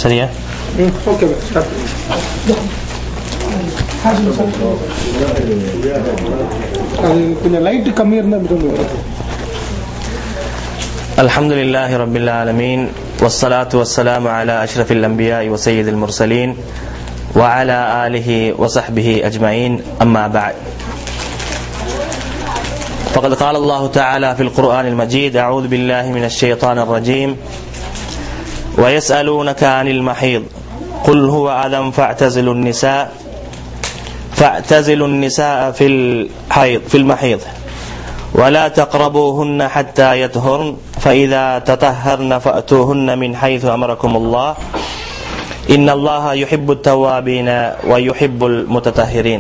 சரியா okay start அது கொஞ்சம் லைட் கம்மியா இருந்தா அப்படி வரும் الحمد لله رب العالمين والصلاة والسلام على أشرف الأنبياء وسيد المرسلين وعلى آله وصحبه أجمعين أما بعد فقد قال الله تعالى في القرآن المجيد أعوذ بالله من الشيطان الرجيم ويسألونك عن المحيض قل هو أذى فاعتزلوا النساء فاعتزلوا النساء في الحيض في المحيض ولا تقربوهن حتى يطهرن فإذا تطهرن فأتوهن من حيث أمركم الله إن الله يحب التوابين ويحب المتطهرين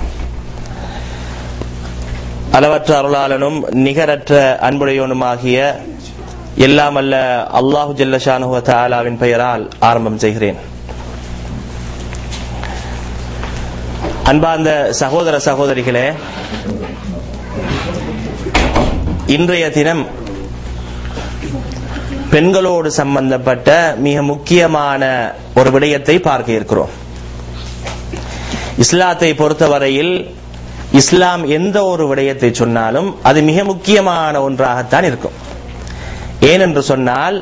அளவற்ற அருளாளனும் நிகரற்ற அன்புடையவனுமாகிய எல்லாம் அல்ல அல்லாஹு ஜல்லஷானுவ தாலாவின் பெயரால் ஆரம்பம் செய்கிறேன் அன்பார்ந்த சகோதர சகோதரிகளே இன்றைய தினம் பெண்களோடு சம்பந்தப்பட்ட மிக முக்கியமான ஒரு விடயத்தை பார்க்க இருக்கிறோம் இஸ்லாத்தை பொறுத்தவரையில் இஸ்லாம் எந்த ஒரு விடயத்தை சொன்னாலும் அது மிக முக்கியமான ஒன்றாகத்தான் இருக்கும் ஏனென்று சொன்னால்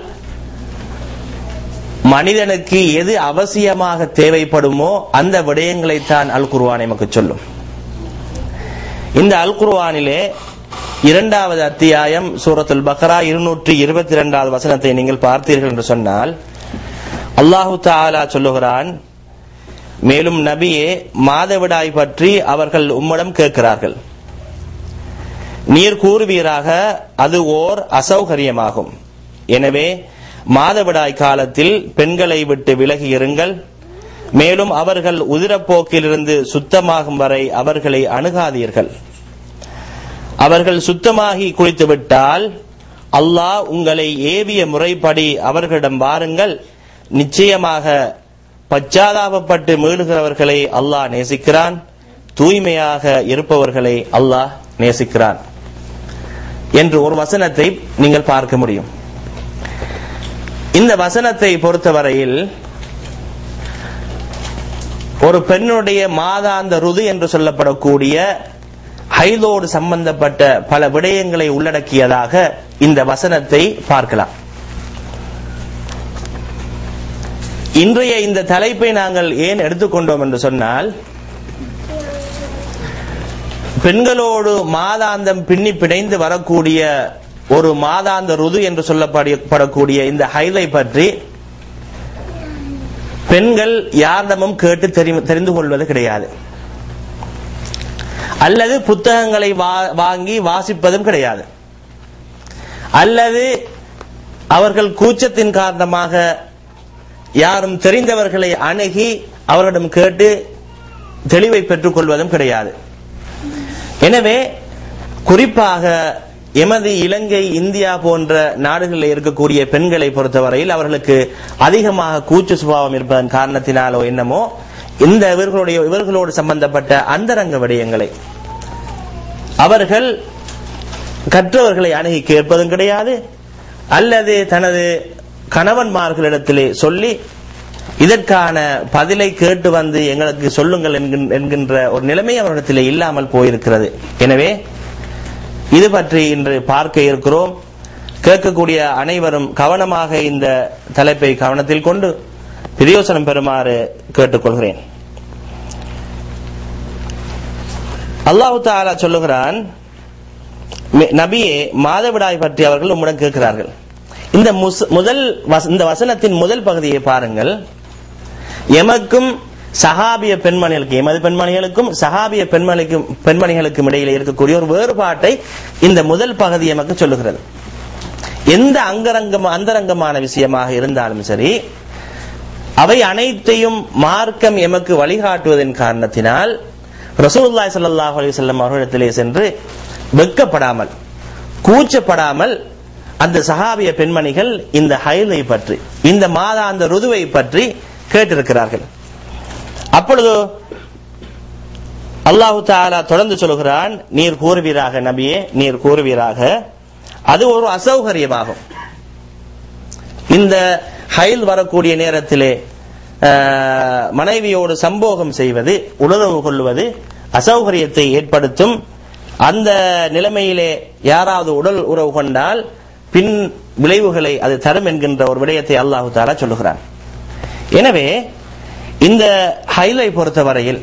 மனிதனுக்கு எது அவசியமாக தேவைப்படுமோ அந்த விடயங்களைத்தான் அல் குர்வான் நமக்கு சொல்லும் இந்த அல் குர்வானிலே இரண்டாவது அத்தியாயம் சூரத்துல் பக்ரா இருநூற்றி இருபத்தி இரண்டாவது வசனத்தை நீங்கள் பார்த்தீர்கள் என்று சொன்னால் அல்லாஹு தாலா சொல்லுகிறான் மேலும் நபியே மாதவிடாய் பற்றி அவர்கள் உம்மிடம் கேட்கிறார்கள் நீர் கூறுவீராக அது ஓர் அசௌகரியமாகும் எனவே மாதவிடாய் காலத்தில் பெண்களை விட்டு விலகி இருங்கள் மேலும் அவர்கள் உதிரப்போக்கிலிருந்து சுத்தமாகும் வரை அவர்களை அணுகாதீர்கள் அவர்கள் சுத்தமாகி குளித்து விட்டால் அல்லாஹ் உங்களை ஏவிய முறைப்படி அவர்களிடம் வாருங்கள் நிச்சயமாக பச்சாதாபப்பட்டு மீளுகிறவர்களை அல்லாஹ் நேசிக்கிறான் தூய்மையாக இருப்பவர்களை அல்லாஹ் நேசிக்கிறான் என்று ஒரு வசனத்தை நீங்கள் பார்க்க முடியும் இந்த வசனத்தை பொறுத்தவரையில் ஒரு பெண்ணுடைய மாதாந்த ருது என்று சொல்லப்படக்கூடிய ஹைதோடு சம்பந்தப்பட்ட பல விடயங்களை உள்ளடக்கியதாக இந்த வசனத்தை பார்க்கலாம் இன்றைய இந்த தலைப்பை நாங்கள் ஏன் எடுத்துக்கொண்டோம் என்று சொன்னால் பெண்களோடு மாதாந்தம் பின்னி பிணைந்து வரக்கூடிய ஒரு மாதாந்த ருது என்று சொல்லப்படக்கூடிய இந்த ஹைலை பற்றி பெண்கள் யாரிடமும் கேட்டு தெரிந்து கொள்வது கிடையாது அல்லது புத்தகங்களை வாங்கி வாசிப்பதும் கிடையாது அல்லது அவர்கள் கூச்சத்தின் காரணமாக யாரும் தெரிந்தவர்களை அணுகி அவர்களிடம் கேட்டு தெளிவை பெற்றுக் கொள்வதும் கிடையாது எனவே குறிப்பாக எமது இலங்கை இந்தியா போன்ற நாடுகளில் இருக்கக்கூடிய பெண்களை பொறுத்தவரையில் அவர்களுக்கு அதிகமாக கூச்ச சுபாவம் இருப்பதன் காரணத்தினாலோ என்னமோ இந்த இவர்களுடைய இவர்களோடு சம்பந்தப்பட்ட அந்தரங்க விடயங்களை அவர்கள் கற்றவர்களை அணுகி கேட்பதும் கிடையாது அல்லது தனது கணவன்மார்களிடத்திலே சொல்லி இதற்கான பதிலை கேட்டு வந்து எங்களுக்கு சொல்லுங்கள் என்கின்ற ஒரு நிலைமை அவரிடத்திலே இல்லாமல் போயிருக்கிறது எனவே இது பற்றி இன்று பார்க்க இருக்கிறோம் கேட்கக்கூடிய அனைவரும் கவனமாக இந்த தலைப்பை கவனத்தில் கொண்டு பிரயோசனம் பெறுமாறு கேட்டுக்கொள்கிறேன் அல்லாஹு தாலா சொல்லுகிறான் நபியே மாதவிடாய் பற்றி அவர்கள் உம்மிடம் கேட்கிறார்கள் இந்த முதல் இந்த வசனத்தின் முதல் பகுதியை பாருங்கள் எமக்கும் சஹாபிய பெண்மணிகளுக்கு எமது பெண்மணிகளுக்கும் சஹாபிய பெண்மணிக்கும் பெண்மணிகளுக்கும் இடையில இருக்கக்கூடிய ஒரு வேறுபாட்டை இந்த முதல் பகுதி எமக்கு சொல்லுகிறது எந்த அங்கரங்கம் அந்தரங்கமான விஷயமாக இருந்தாலும் சரி அவை அனைத்தையும் மார்க்கம் எமக்கு வழிகாட்டுவதன் காரணத்தினால் ரசூல்லாய் சல்லாஹ் அலிசல்லம் அவர்களிடத்திலே சென்று வெக்கப்படாமல் கூச்சப்படாமல் அந்த சஹாபிய பெண்மணிகள் இந்த ஹைலை பற்றி இந்த மாதாந்த ருதுவை பற்றி கேட்டிருக்கிறார்கள் அப்பொழுது அல்லாஹு தாலா தொடர்ந்து சொல்கிறான் நீர் கூறுவீராக நபியே நீர் கூறுவீராக அது ஒரு அசௌகரியமாகும் இந்த ஹைல் வரக்கூடிய நேரத்திலே ஆஹ், மனைவியோடு சம்போகம் செய்வது உணர்வு கொள்வது அசௌகரியத்தை ஏற்படுத்தும் அந்த நிலைமையிலே யாராவது உடல் உறவு கொண்டால் பின் விளைவுகளை அது தரும் என்கின்ற ஒரு விடயத்தை அல்லாஹு தாலா சொல்லுகிறான் எனவே இந்த ஹைலை பொறுத்தவரையில்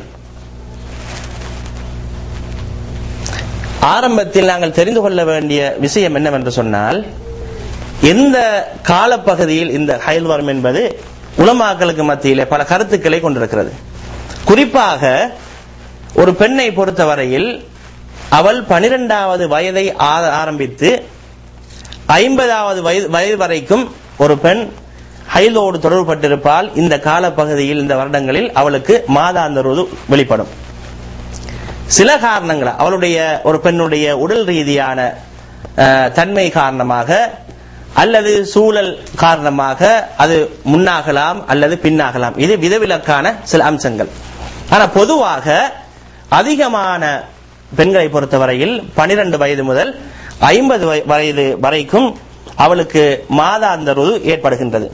ஆரம்பத்தில் நாங்கள் தெரிந்து கொள்ள வேண்டிய விஷயம் என்னவென்று சொன்னால் எந்த காலப்பகுதியில் இந்த ஹைல் வரும் என்பது உலமாக்களுக்கு மத்தியிலே பல கருத்துக்களை கொண்டிருக்கிறது குறிப்பாக ஒரு பெண்ணை பொறுத்தவரையில் அவள் பனிரெண்டாவது வயதை ஆ- ஆரம்பித்து ஐம்பதாவது வயது வயது வரைக்கும் ஒரு பெண் ஹைலோடு தொடர்பட்டிருப்பால் இந்த காலப்பகுதியில் இந்த வருடங்களில் அவளுக்கு மாதாந்த ருது வெளிப்படும் சில காரணங்கள் அவளுடைய ஒரு பெண்ணுடைய உடல் ரீதியான அஹ், தன்மை காரணமாக அல்லது சூழல் காரணமாக அது முன்னாகலாம் அல்லது பின்னாகலாம் இது விதவிலக்கான சில அம்சங்கள் ஆனா பொதுவாக அதிகமான பெண்களை பொறுத்தவரையில் பனிரெண்டு வயது முதல் ஐம்பது வயது வரைக்கும் அவளுக்கு மாதாந்த ருது ஏற்படுகின்றது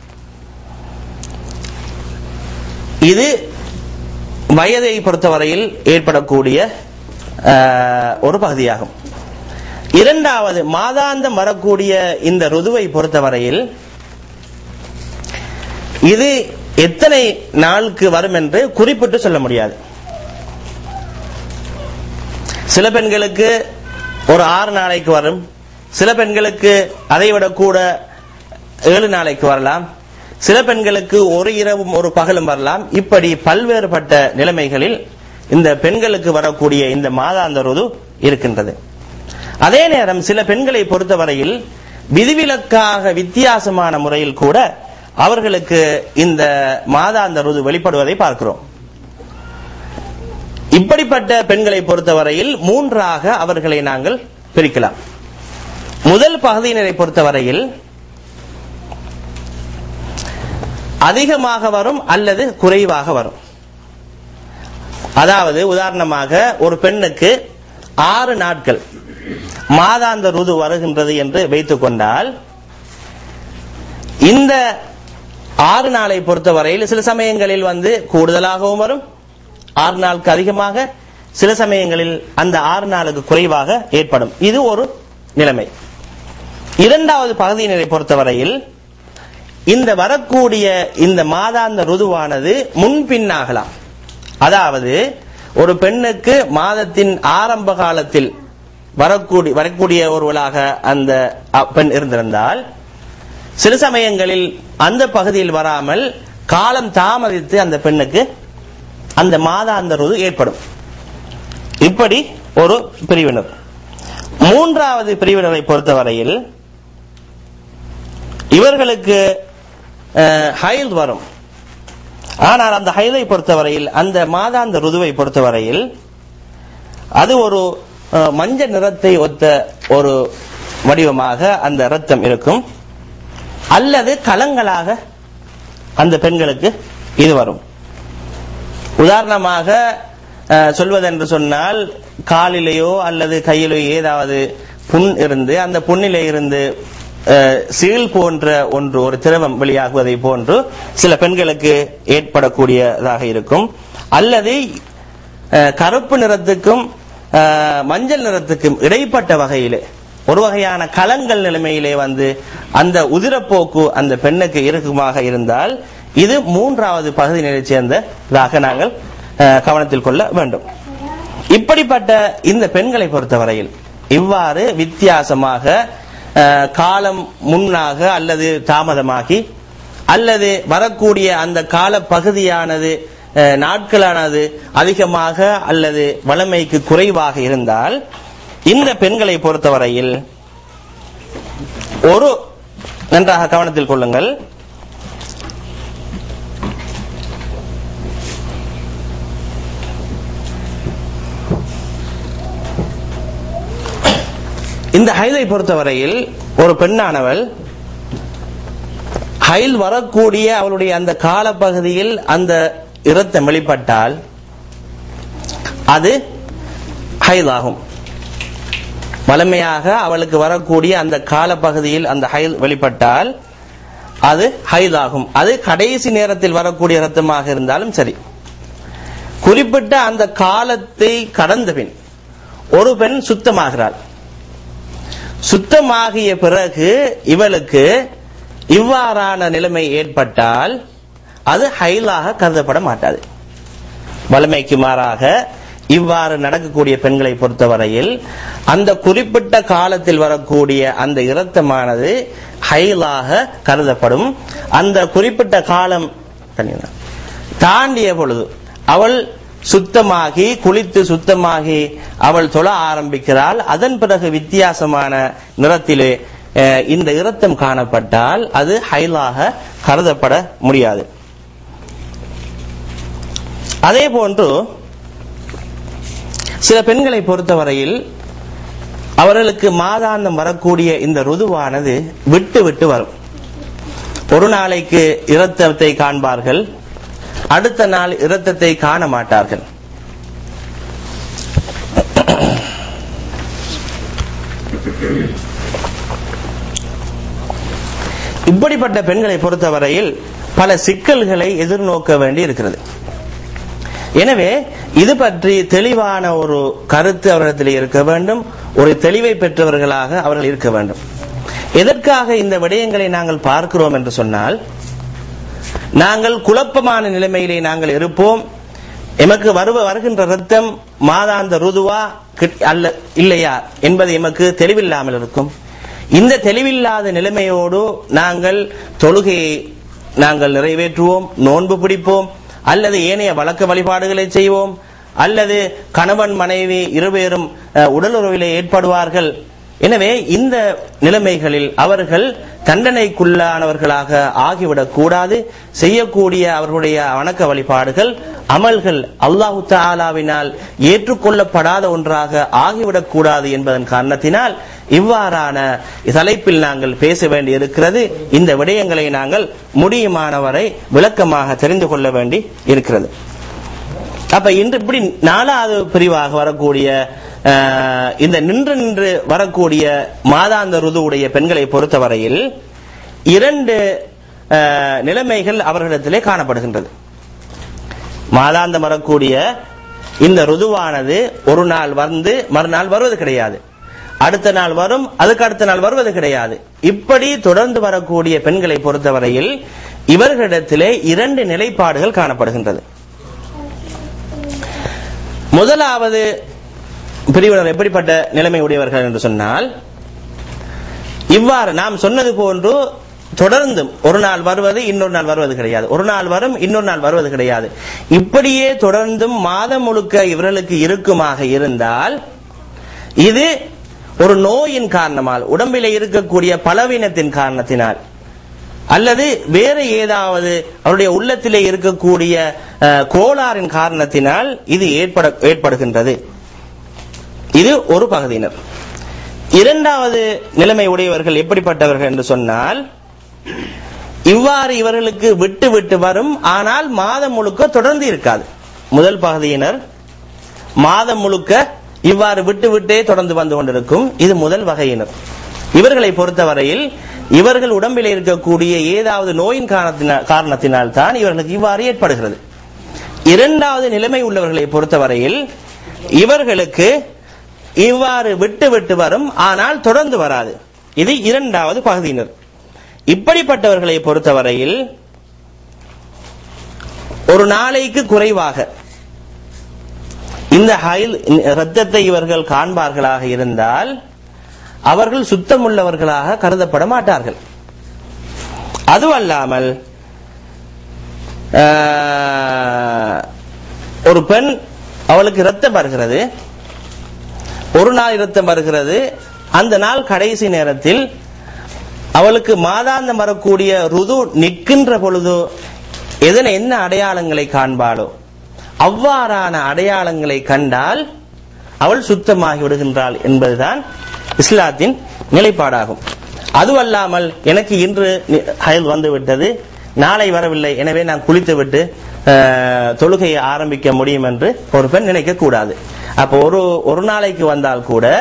இது வயதை பொறுத்தவரையில் ஏற்படக்கூடிய அஹ், ஒரு பகுதியாகும் இரண்டாவது மாதாந்தம் வரக்கூடிய இந்த ருதுவை பொறுத்தவரையில் இது எத்தனை நாளுக்கு வரும் என்று குறிப்பிட்டு சொல்ல முடியாது சில பெண்களுக்கு ஒரு ஆறு நாளைக்கு வரும் சில பெண்களுக்கு அதை விட கூட ஏழு நாளைக்கு வரலாம் சில பெண்களுக்கு ஒரு இரவும் ஒரு பகலும் வரலாம் இப்படி பல்வேறுபட்ட நிலைமைகளில் இந்த பெண்களுக்கு வரக்கூடிய இந்த மாதாந்த ருது இருக்கின்றது அதே நேரம் சில பெண்களை பொறுத்தவரையில் விதிவிலக்காக வித்தியாசமான முறையில் கூட அவர்களுக்கு இந்த மாதாந்த ருது வெளிப்படுவதை பார்க்கிறோம் இப்படிப்பட்ட பெண்களை பொறுத்தவரையில் மூன்றாக அவர்களை நாங்கள் பிரிக்கலாம் முதல் பகுதியினரை பொறுத்தவரையில் அதிகமாக வரும் அல்லது குறைவாக வரும் அதாவது உதாரணமாக ஒரு பெண்ணுக்கு ஆறு நாட்கள் மாதாந்த ருது வருகின்றது என்று வைத்துக் கொண்டால் இந்த ஆறு நாளை பொறுத்தவரையில் சில சமயங்களில் வந்து கூடுதலாகவும் வரும் ஆறு நாளுக்கு அதிகமாக சில சமயங்களில் அந்த ஆறு நாளுக்கு குறைவாக ஏற்படும் இது ஒரு நிலைமை இரண்டாவது பகுதியினரை பொறுத்தவரையில் இந்த வரக்கூடிய இந்த மாதாந்த ருதுவானது முன்பின்னாகலாம் அதாவது ஒரு பெண்ணுக்கு மாதத்தின் ஆரம்ப காலத்தில் வரக்கூடிய வரக்கூடிய ஒருவளாக அந்த அ- பெண் இருந்திருந்தால் சில சமயங்களில் அந்த பகுதியில் வராமல் காலம் தாமதித்து அந்த பெண்ணுக்கு அந்த மாதாந்த ருது ஏற்படும் இப்படி ஒரு பிரிவினர் மூன்றாவது பிரிவினரை பொறுத்தவரையில் இவர்களுக்கு அஹ், ஹைல் வரும் ஆனால் அந்த ஹைலை பொறுத்தவரையில் அந்த மாதாந்த ருதுவை பொறுத்தவரையில் அது ஒரு அஹ், மஞ்சள் நிறத்தை ஒத்த ஒரு வடிவமாக அந்த இரத்தம் இருக்கும் அல்லது கலங்களாக அந்த பெண்களுக்கு இது வரும் உதாரணமாக அஹ், சொல்வதென்று சொன்னால் காலிலேயோ அல்லது கையிலேயோ ஏதாவது புண் இருந்து அந்த புண்ணிலே இருந்து அஹ், சீல் போன்ற ஒன்று ஒரு திரவம் வெளியாகுவதை போன்று சில பெண்களுக்கு ஏற்படக்கூடியதாக இருக்கும் அல்லது அஹ், கருப்பு நிறத்துக்கும் அஹ், மஞ்சள் நிறத்துக்கும் இடைப்பட்ட வகையிலே ஒரு வகையான கலங்கள் நிலைமையிலே வந்து அந்த உதிரப்போக்கு அந்த பெண்ணுக்கு இருக்குமாக இருந்தால் இது மூன்றாவது பகுதியினரை சேர்ந்ததாக நாங்கள் அஹ், கவனத்தில் கொள்ள வேண்டும் இப்படிப்பட்ட இந்த பெண்களை பொறுத்தவரையில் இவ்வாறு வித்தியாசமாக அஹ், காலம் முன்னாக அல்லது தாமதமாகி அல்லது வரக்கூடிய அந்த கால பகுதியானது அஹ், நாட்களானது அதிகமாக அல்லது வளமைக்கு குறைவாக இருந்தால் இந்த பெண்களை பொறுத்தவரையில் ஒரு நன்றாக கவனத்தில் கொள்ளுங்கள் இந்த ஹைலை பொறுத்தவரையில் ஒரு பெண்ணானவள் ஹைல் வரக்கூடிய அவளுடைய அந்த காலப்பகுதியில் அந்த இரத்தம் வெளிப்பட்டால் அது ஹைல் ஆகும் வலிமையாக அவளுக்கு வரக்கூடிய அந்த காலப்பகுதியில் அந்த ஹைல் வெளிப்பட்டால் அது ஹைதாகும் அது கடைசி நேரத்தில் வரக்கூடிய ரத்தமாக இருந்தாலும் சரி குறிப்பிட்ட அந்த காலத்தை கடந்த பின் ஒரு பெண் சுத்தமாகிறாள் சுத்தமாகிய பிறகு இவளுக்கு இவ்வாறான நிலைமை ஏற்பட்டால் அது ஹைலாக கருதப்பட மாட்டாது வலிமைக்கு மாறாக இவ்வாறு நடக்கக்கூடிய பெண்களை பொறுத்தவரையில் அந்த குறிப்பிட்ட காலத்தில் வரக்கூடிய அந்த இரத்தமானது ஹைலாக கருதப்படும் அந்த குறிப்பிட்ட காலம் தனியா. தாண்டிய பொழுது அவள் சுத்தமாகி குளித்து சுத்தமாகி அவள் தொழ ஆரம்பிக்கிறாள் அதன் பிறகு வித்தியாசமான நிறத்திலே அஹ், இந்த இரத்தம் காணப்பட்டால் அது ஹைலாக கருதப்பட முடியாது அதே போன்று சில பெண்களை பொறுத்தவரையில் அவர்களுக்கு மாதாந்தம் வரக்கூடிய இந்த ருதுவானது விட்டு விட்டு வரும் ஒரு நாளைக்கு இரத்தத்தை காண்பார்கள் அடுத்த நாள் இரத்தத்தை காண மாட்டார்கள் இப்படிப்பட்ட பெண்களை பொறுத்தவரையில் பல சிக்கல்களை எதிர்நோக்க வேண்டி இருக்கிறது எனவே இது பற்றி தெளிவான ஒரு கருத்து அவர்களிடத்தில் இருக்க வேண்டும் ஒரு தெளிவை பெற்றவர்களாக அவர்கள் இருக்க வேண்டும் எதற்காக இந்த விடயங்களை நாங்கள் பார்க்கிறோம் என்று சொன்னால் நாங்கள் குழப்பமான நிலைமையிலே நாங்கள் இருப்போம் எமக்கு வருவ வருகின்ற ரத்தம் மாதாந்த ருதுவா கிட்- அல்ல இல்லையா என்பது எமக்கு தெளிவில்லாமல் இருக்கும் இந்த தெளிவில்லாத நிலைமையோடு நாங்கள் தொழுகையை நாங்கள் நிறைவேற்றுவோம் நோன்பு பிடிப்போம் அல்லது ஏனைய வழக்க வழிபாடுகளை செய்வோம் அல்லது கணவன் மனைவி இருவேரும் அஹ், உடலுறவிலே ஏற்படுவார்கள் எனவே இந்த நிலைமைகளில் அவர்கள் தண்டனைக்குள்ளானவர்களாக ஆகிவிடக் கூடாது செய்யக்கூடிய அவர்களுடைய வணக்க வழிபாடுகள் அமல்கள் அல்லாஹு தாலாவினால் ஏற்றுக்கொள்ளப்படாத ஒன்றாக ஆகிவிடக் கூடாது என்பதன் காரணத்தினால் இவ்வாறான தலைப்பில் நாங்கள் பேச வேண்டி இருக்கிறது இந்த விடயங்களை நாங்கள் முடியுமானவரை விளக்கமாக தெரிந்து கொள்ள வேண்டி இருக்கிறது அப்ப இன்று இப்படி நாலாவது பிரிவாக வரக்கூடிய அஹ், இந்த நின்று நின்று வரக்கூடிய மாதாந்த ருதுவுடைய பெண்களை பொறுத்தவரையில் இரண்டு அஹ், நிலைமைகள் அவர்களிடத்திலே காணப்படுகின்றது மாதாந்தம் வரக்கூடிய இந்த ருதுவானது ஒரு நாள் வந்து மறுநாள் வருவது கிடையாது அடுத்த நாள் வரும் அதுக்கு அடுத்த நாள் வருவது கிடையாது இப்படி தொடர்ந்து வரக்கூடிய பெண்களை பொறுத்தவரையில் இவர்களிடத்திலே இரண்டு நிலைப்பாடுகள் காணப்படுகின்றது முதலாவது பிரிவினர் எப்படிப்பட்ட நிலைமை உடையவர்கள் என்று சொன்னால் இவ்வாறு நாம் சொன்னது போன்று தொடர்ந்தும் ஒரு நாள் வருவது இன்னொரு நாள் வருவது கிடையாது ஒரு நாள் வரும் இன்னொரு நாள் வருவது கிடையாது இப்படியே தொடர்ந்தும் மாதம் முழுக்க இவர்களுக்கு இருக்குமாக இருந்தால் இது ஒரு நோயின் காரணமால் உடம்பிலே இருக்கக்கூடிய பலவீனத்தின் காரணத்தினால் அல்லது வேறு ஏதாவது அவருடைய உள்ளத்திலே இருக்கக்கூடிய அஹ், கோளாறின் காரணத்தினால் இது ஏற்பட ஏற்படுகின்றது இது ஒரு பகுதியினர் இரண்டாவது நிலைமை உடையவர்கள் எப்படிப்பட்டவர்கள் என்று சொன்னால் இவ்வாறு இவர்களுக்கு விட்டு விட்டு வரும் ஆனால் மாதம் முழுக்க தொடர்ந்து இருக்காது முதல் பகுதியினர் மாதம் முழுக்க இவ்வாறு விட்டு விட்டே தொடர்ந்து வந்து கொண்டிருக்கும் இது முதல் வகையினர் இவர்களை பொறுத்தவரையில் இவர்கள் உடம்பில் இருக்கக்கூடிய ஏதாவது நோயின் காரணத்தினால் காரணத்தினால் தான் இவர்களுக்கு இவ்வாறு ஏற்படுகிறது இரண்டாவது நிலைமை உள்ளவர்களை பொறுத்தவரையில் இவர்களுக்கு இவ்வாறு விட்டு விட்டு வரும் ஆனால் தொடர்ந்து வராது இது இரண்டாவது பகுதியினர் இப்படிப்பட்டவர்களை பொறுத்தவரையில் ஒரு நாளைக்கு குறைவாக இந்த ஹைல் ரத்தத்தை இவர்கள் காண்பார்களாக இருந்தால் அவர்கள் சுத்தமுள்ளவர்களாக கருதப்பட மாட்டார்கள் அதுவல்லாமல் ஆஹ், ஒரு பெண் அவளுக்கு இரத்தம் வருகிறது ஒரு நாள் இரத்தம் வருகிறது அந்த நாள் கடைசி நேரத்தில் அவளுக்கு மாதாந்தம் வரக்கூடிய ருது நிற்கின்ற பொழுது எதன என்ன அடையாளங்களை காண்பாளோ அவ்வாறான அடையாளங்களை கண்டால் அவள் சுத்தமாகி விடுகின்றாள் என்பதுதான் இஸ்லாத்தின் நிலைப்பாடாகும் அதுவல்லாமல் எனக்கு இன்று நி- ஹயல் வந்து விட்டது நாளை வரவில்லை எனவே நான் குளித்துவிட்டு அஹ், தொழுகையை ஆரம்பிக்க முடியும் என்று ஒரு பெண் நினைக்க கூடாது அப்போ ஒரு ஒரு நாளைக்கு வந்தால் கூட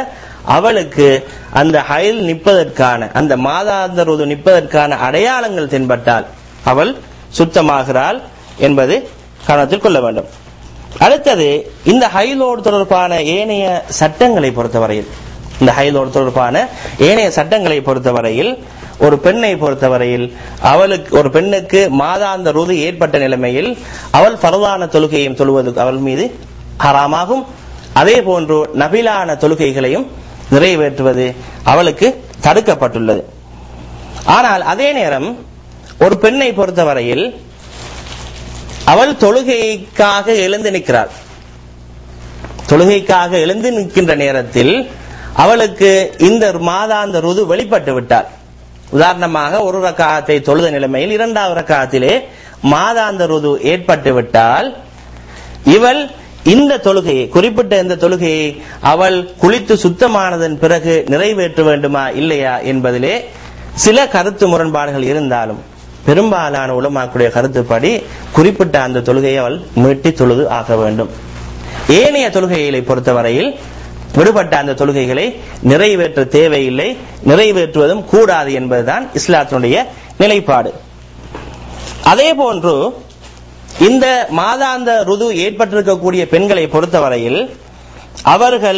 அவளுக்கு அந்த ஹயல் நிற்பதற்கான அந்த மாதாந்த ருது நிற்பதற்கான அடையாளங்கள் தென்பட்டால் அவள் சுத்தமாகிறாள் என்பது கவனத்தில் கொள்ள வேண்டும் அடுத்தது இந்த ஹைலோடு தொடர்பான ஏனைய சட்டங்களை பொறுத்தவரையில் இந்த ஹைலோடு தொடர்பான ஏனைய சட்டங்களை பொறுத்தவரையில் ஒரு பெண்ணை பொறுத்தவரையில் அவளுக்கு ஒரு பெண்ணுக்கு மாதாந்த ருது ஏற்பட்ட நிலைமையில் அவள் பரவான தொழுகையும் தொழுவது அவள் மீது ஹராமாகும் அதே போன்று நபிலான தொழுகைகளையும் நிறைவேற்றுவது அவளுக்கு தடுக்கப்பட்டுள்ளது ஆனால் அதே நேரம் ஒரு பெண்ணை பொறுத்தவரையில் அவள் தொழுகைக்காக எழுந்து நிற்கிறாள் தொழுகைக்காக எழுந்து நிற்கின்ற நேரத்தில் அவளுக்கு இந்த மாதாந்த ருது வெளிப்பட்டு விட்டாள் உதாரணமாக ஒரு ரக்காத்தை தொழுத நிலைமையில் இரண்டாவது ரக்காத்திலே மாதாந்த ருது ஏற்பட்டு விட்டால் இவள் இந்த தொழுகையை குறிப்பிட்ட இந்த தொழுகையை அவள் குளித்து சுத்தமானதன் பிறகு நிறைவேற்ற வேண்டுமா இல்லையா என்பதிலே சில கருத்து முரண்பாடுகள் இருந்தாலும் பெரும்பாலான உலமாக்குடைய கருத்துப்படி குறிப்பிட்ட அந்த தொழுகையை அவள் மீட்டி தொழுது ஆக வேண்டும் ஏனைய தொழுகைகளை பொறுத்தவரையில் விடுபட்ட அந்த தொழுகைகளை நிறைவேற்ற தேவையில்லை நிறைவேற்றுவதும் கூடாது என்பதுதான் இஸ்லாத்தினுடைய நிலைப்பாடு அதே போன்று இந்த மாதாந்த ருது ஏற்பட்டிருக்கக்கூடிய பெண்களை பொறுத்தவரையில் அவர்கள்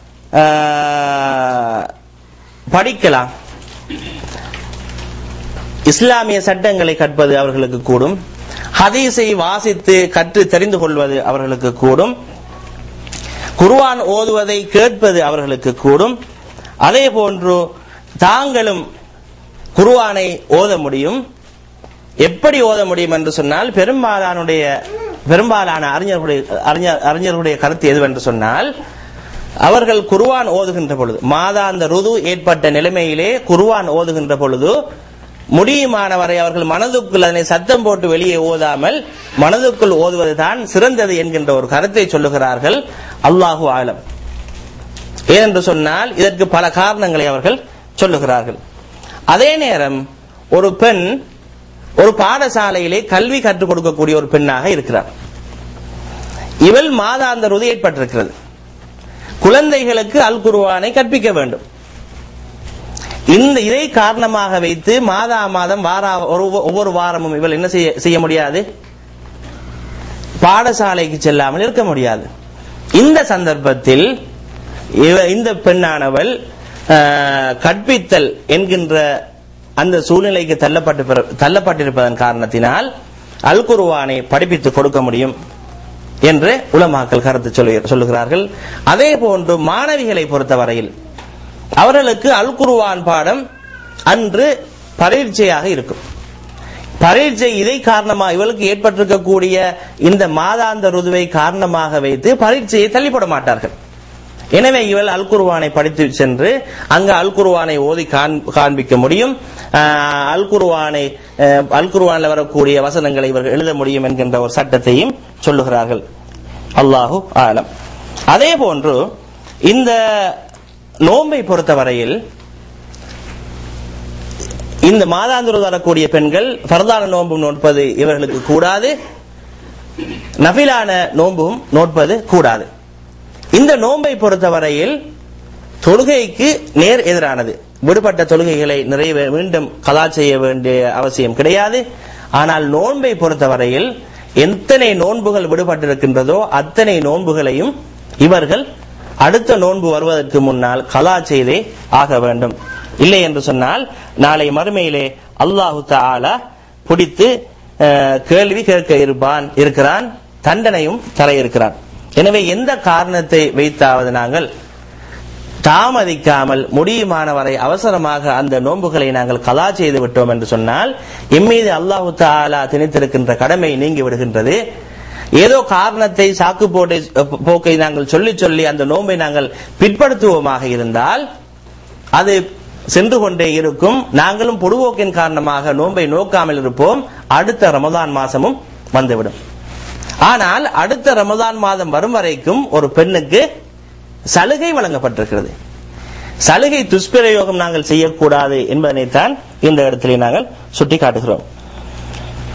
படிக்கலாம் இஸ்லாமிய சட்டங்களை கற்பது அவர்களுக்கு கூடும் ஹதீஸை வாசித்து கற்று தெரிந்து கொள்வது அவர்களுக்கு கூடும் குர்வான் ஓதுவதை கேட்பது அவர்களுக்கு கூடும் அதே போன்று தாங்களும் குர்வானை ஓத முடியும் எப்படி ஓத முடியும் என்று சொன்னால் பெரும்பாலானுடைய பெரும்பாலான அறிஞர்களுடைய அறிஞர் அறிஞர்களுடைய கருத்து எதுவென்று சொன்னால் அவர்கள் குர்வான் ஓதுகின்ற பொழுது மாதாந்த ருது ஏற்பட்ட நிலைமையிலே குர்வான் ஓதுகின்ற பொழுது முடியுமானவரை அவர்கள் மனதுக்குள் அதனை சத்தம் போட்டு வெளியே ஓதாமல் மனதுக்குள் ஓதுவதுதான் சிறந்தது என்கின்ற ஒரு கருத்தை சொல்லுகிறார்கள் அல்லாஹு ஆலம் ஏனென்று சொன்னால் இதற்கு பல காரணங்களை அவர்கள் சொல்லுகிறார்கள் அதே நேரம் ஒரு பெண் ஒரு பாடசாலையிலே கல்வி கற்றுக் கொடுக்கக்கூடிய ஒரு பெண்ணாக இருக்கிறார் இவள் மாதாந்த ருதி ஏற்பட்டிருக்கிறது குழந்தைகளுக்கு அல் குருவானை கற்பிக்க வேண்டும் இந்த இதை காரணமாக வைத்து மாதா மாதம் வாரா ஒவ்வொரு வாரமும் இவள் என்ன செய்ய செய்ய முடியாது பாடசாலைக்கு செல்லாமல் இருக்க முடியாது இந்த சந்தர்ப்பத்தில் இந்த பெண்ணானவள் கற்பித்தல் என்கின்ற அந்த சூழ்நிலைக்கு தள்ளப்பட்டு தள்ளப்பட்டிருப்பதன் காரணத்தினால் அல் குருவானை படிப்பித்து கொடுக்க முடியும் என்று உலமாக்கல் கருத்து சொல்லுகிறார்கள் அதே போன்று மாணவிகளை பொறுத்தவரையில் அவர்களுக்கு அல் குருவான் பாடம் அன்று பரீட்சையாக இருக்கும் பரீட்சை இதை காரணமாக இவளுக்கு ஏற்பட்டிருக்கக்கூடிய இந்த மாதாந்த ருதுவை காரணமாக வைத்து பரீட்சையை தள்ளிப்பட மாட்டார்கள் எனவே இவள் அல் குருவானை படித்து சென்று அங்கு அல் குருவானை ஓதி காண்பிக்க முடியும் அல் குருவானை அல் குருவானில் வரக்கூடிய வசனங்களை இவர்கள் எழுத முடியும் என்கின்ற ஒரு சட்டத்தையும் சொல்லுகிறார்கள் அல்லாஹு ஆலம் அதே போன்று இந்த நோன்பை பொறுத்தவரையில் இந்த மாதாந்திர வரக்கூடிய பெண்கள் பரதான நோன்பும் நோட்பது இவர்களுக்கு கூடாது நபிலான நோன்பும் நோட்பது கூடாது இந்த நோன்பை பொறுத்தவரையில் தொழுகைக்கு நேர் எதிரானது விடுபட்ட தொழுகைகளை நிறைவே மீண்டும் கலா செய்ய வேண்டிய அவசியம் கிடையாது ஆனால் நோன்பை பொறுத்தவரையில் எத்தனை நோன்புகள் விடுபட்டிருக்கின்றதோ அத்தனை நோன்புகளையும் இவர்கள் அடுத்த நோன்பு வருவதற்கு முன்னால் கலா செய்தே ஆக வேண்டும் இல்லை என்று சொன்னால் நாளை மறுமையிலே அல்லாஹு தாலா பிடித்து கேள்வி கேட்க இருப்பான் இருக்கிறான் தண்டனையும் தர இருக்கிறான் எனவே எந்த காரணத்தை வைத்தாவது நாங்கள் தாமதிக்காமல் முடியுமானவரை அவசரமாக அந்த நோன்புகளை நாங்கள் கலா செய்து விட்டோம் என்று சொன்னால் எம்மீது அல்லாஹு தாலா திணித்திருக்கின்ற கடமை நீங்கி விடுகின்றது ஏதோ காரணத்தை சாக்கு போட்டை போக்கை நாங்கள் சொல்லி சொல்லி அந்த நோன்பை நாங்கள் பிற்படுத்துவோமாக இருந்தால் அது சென்று கொண்டே இருக்கும் நாங்களும் பொடுவோக்கின் காரணமாக நோன்பை நோக்காமல் இருப்போம் அடுத்த ரமதான் மாசமும் வந்துவிடும் ஆனால் அடுத்த ரமதான் மாதம் வரும் வரைக்கும் ஒரு பெண்ணுக்கு சலுகை வழங்கப்பட்டிருக்கிறது சலுகை துஷ்பிரயோகம் நாங்கள் செய்யக்கூடாது என்பதனைத்தான் இந்த இடத்திலே நாங்கள் சுட்டி காட்டுகிறோம்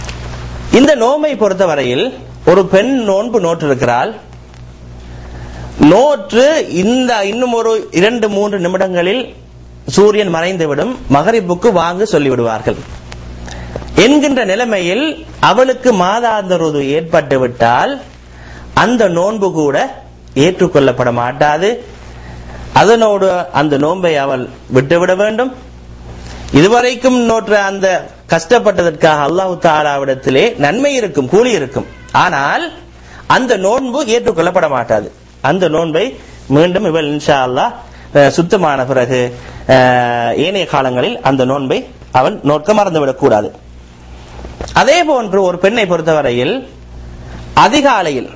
இந்த நோம்பை பொறுத்தவரையில் ஒரு பெண் நோன்பு நோற்றிருக்கிறாள் நோற்று இந்த இன்னும் ஒரு இரண்டு மூன்று நிமிடங்களில் சூரியன் மறைந்துவிடும் மகரிப்புக்கு வாங்க சொல்லிவிடுவார்கள் என்கின்ற நிலைமையில் அவளுக்கு மாதாந்த ருது ஏற்பட்டு விட்டால் அந்த நோன்பு கூட ஏற்றுக்கொள்ளப்பட மாட்டாது அதனோடு அந்த நோன்பை அவள் விட்டுவிட வேண்டும் இதுவரைக்கும் நோற்ற அந்த கஷ்டப்பட்டதற்காக அல்லாஹு தாலாவிடத்திலே நன்மை இருக்கும் கூலி இருக்கும் ஆனால் அந்த நோன்பு ஏற்றுக்கொள்ளப்பட மாட்டாது அந்த நோன்பை மீண்டும் இவள் இன்ஷா அல்லாஹ் அஹ், சுத்தமான பிறகு அஹ், ஏனைய காலங்களில் அந்த நோன்பை அவன் நோக்க மறந்துவிடக் கூடாது அதே போன்று ஒரு பெண்ணை பொறுத்தவரையில் அதிகாலையில்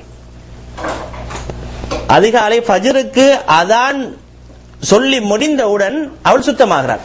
அதிகாலை ஃபஜ்ருக்கு அதான் சொல்லி முடிந்தவுடன் அவள் சுத்தமாகிறாள்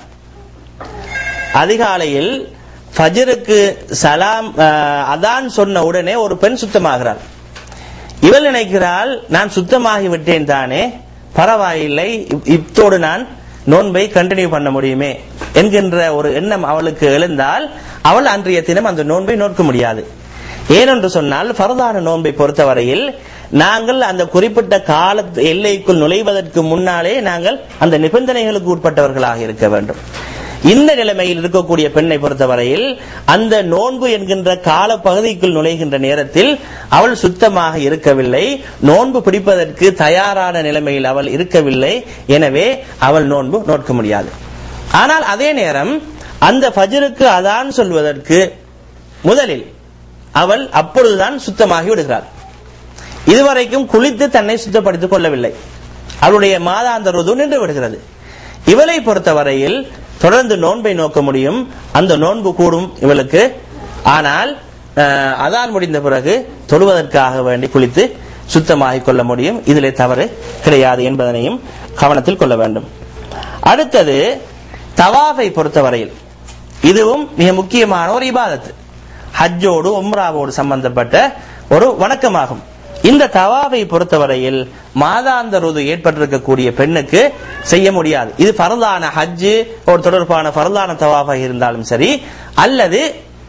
அதிகாலையில் ஃபஜ்ருக்கு சலாம் அஹ், அதான் சொன்ன உடனே ஒரு பெண் சுத்தமாகிறாள் இவள் நினைக்கிறாள் நான் சுத்தமாகி விட்டேன் தானே பரவாயில்லை இப்- இத்தோடு நான் நோன்பை கண்டினியூ பண்ண முடியுமே என்கின்ற ஒரு எண்ணம் அவளுக்கு எழுந்தால் அவள் அன்றைய தினம் அந்த நோன்பை நோக்க முடியாது ஏனென்று சொன்னால் பரதான நோன்பை பொறுத்தவரையில் நாங்கள் அந்த குறிப்பிட்ட கால எல்லைக்குள் நுழைவதற்கு முன்னாலே நாங்கள் அந்த நிபந்தனைகளுக்கு உட்பட்டவர்களாக இருக்க வேண்டும் இந்த நிலைமையில் இருக்கக்கூடிய பெண்ணை பொறுத்தவரையில் அந்த நோன்பு என்கின்ற கால பகுதிக்குள் நுழைகின்ற நேரத்தில் அவள் சுத்தமாக இருக்கவில்லை நோன்பு பிடிப்பதற்கு தயாரான நிலைமையில் அவள் இருக்கவில்லை எனவே அவள் நோன்பு நோக்க முடியாது ஆனால் அதே நேரம் அந்த ஃபஜ்ருக்கு அதான் சொல்வதற்கு முதலில் அவள் அப்பொழுதுதான் சுத்தமாகி விடுகிறாள் இதுவரைக்கும் குளித்து தன்னை சுத்தப்படுத்திக் கொள்ளவில்லை அவளுடைய மாதாந்த ருது நின்று விடுகிறது இவளை பொறுத்தவரையில் தொடர்ந்து நோன்பை நோக்க முடியும் அந்த நோன்பு கூடும் இவளுக்கு ஆனால் அஹ், அதான் முடிந்த பிறகு தொழுவதற்காக வேண்டி குளித்து சுத்தமாகிக் கொள்ள முடியும் இதிலே தவறு கிடையாது என்பதனையும் கவனத்தில் கொள்ள வேண்டும் அடுத்தது தவாஃபை பொறுத்தவரையில் இதுவும் மிக முக்கியமான ஒரு இபாதத்து ஹஜ்ஜோடு உம்ராவோடு சம்பந்தப்பட்ட ஒரு வணக்கமாகும் இந்த தவாவை பொறுத்தவரையில் மாதாந்த ருது ஏற்பட்டிருக்கக்கூடிய பெண்ணுக்கு செய்ய முடியாது இது பரதான ஹஜ்ஜு ஒரு தொடர்பான பரதான தவாஃபாக இருந்தாலும் சரி அல்லது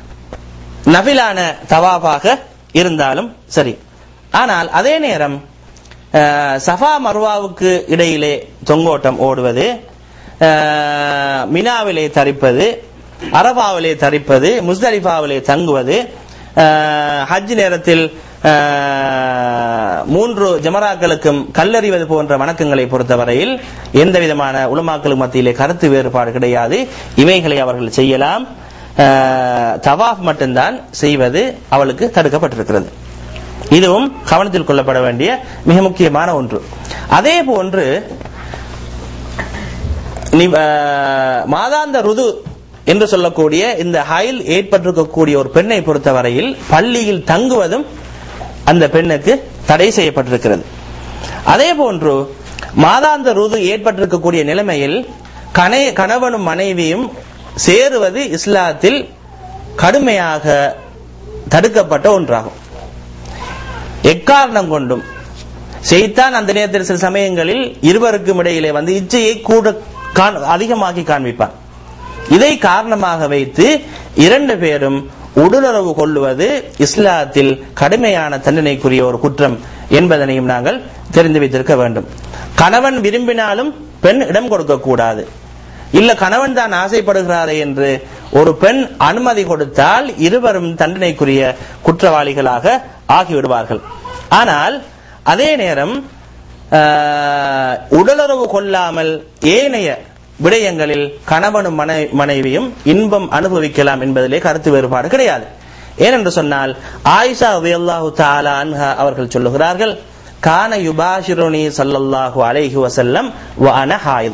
நபிலான தவாஃபாக இருந்தாலும் சரி ஆனால் அதே நேரம் அஹ், சஃபா மர்வாவுக்கு இடையிலே தொங்கோட்டம் ஓடுவது அஹ், மினாவிலே தரிப்பது அரபாவிலே தரிப்பது முஸ்தலிஃபாவிலே தங்குவது அஹ், ஹஜ் நேரத்தில் அஹ், மூன்று ஜமராக்களுக்கும் கல்லறிவது போன்ற வணக்கங்களை பொறுத்தவரையில் எந்த விதமான உலமாக்களுக்கு மத்தியிலே கருத்து வேறுபாடு கிடையாது இவைகளை அவர்கள் செய்யலாம் அஹ், தவாஃப் மட்டும்தான் செய்வது அவளுக்கு தடுக்கப்பட்டிருக்கிறது இதுவும் கவனத்தில் கொள்ளப்பட வேண்டிய மிக முக்கியமான ஒன்று அதே போன்று நி- அஹ், மாதாந்த ருது என்று சொல்லக்கூடிய இந்த ஹைல் ஏற்பட்டிருக்கக்கூடிய ஒரு பெண்ணை பொறுத்தவரையில் பள்ளியில் தங்குவதும் அந்த பெண்ணுக்கு தடை செய்யப்பட்டிருக்கிறது அதே போன்று மாதாந்த ருது ஏற்பட்டிருக்கக்கூடிய நிலைமையில் கனை கணவனும் மனைவியும் சேருவது இஸ்லாத்தில் கடுமையாக தடுக்கப்பட்ட ஒன்றாகும் எக்காரணம் கொண்டும் செய்தான் அந்த நேரத்தில் சில சமயங்களில் இருவருக்கும் இடையிலே வந்து இச்சையை கூட காண்- அதிகமாக்கி காண்பிப்பான் இதை காரணமாக வைத்து இரண்டு பேரும் உடலுறவு கொள்ளுவது இஸ்லாத்தில் கடுமையான தண்டனைக்குரிய ஒரு குற்றம் என்பதனையும் நாங்கள் தெரிந்து வைத்திருக்க வேண்டும் கணவன் விரும்பினாலும் பெண் இடம் கொடுக்க கூடாது இல்ல கணவன் தான் ஆசைப்படுகிறாரே என்று ஒரு பெண் அனுமதி கொடுத்தால் இருவரும் தண்டனைக்குரிய குற்றவாளிகளாக ஆகிவிடுவார்கள் ஆனால் அதே நேரம் ஆஹ், உடலுறவு கொள்ளாமல் ஏனைய விடயங்களில் கணவனும் மனை- மனைவியும் இன்பம் அனுபவிக்கலாம் என்பதிலே கருத்து வேறுபாடு கிடையாது ஏனென்று சொன்னால் ஆயிஷா ரலியல்லாஹு தஆலா அன்ஹா அவர்கள் சொல்லுகிறார்கள் கான யுபாஷிருனி ஸல்லல்லாஹு அலைஹி வஸல்லம் வ அன ஹாயித்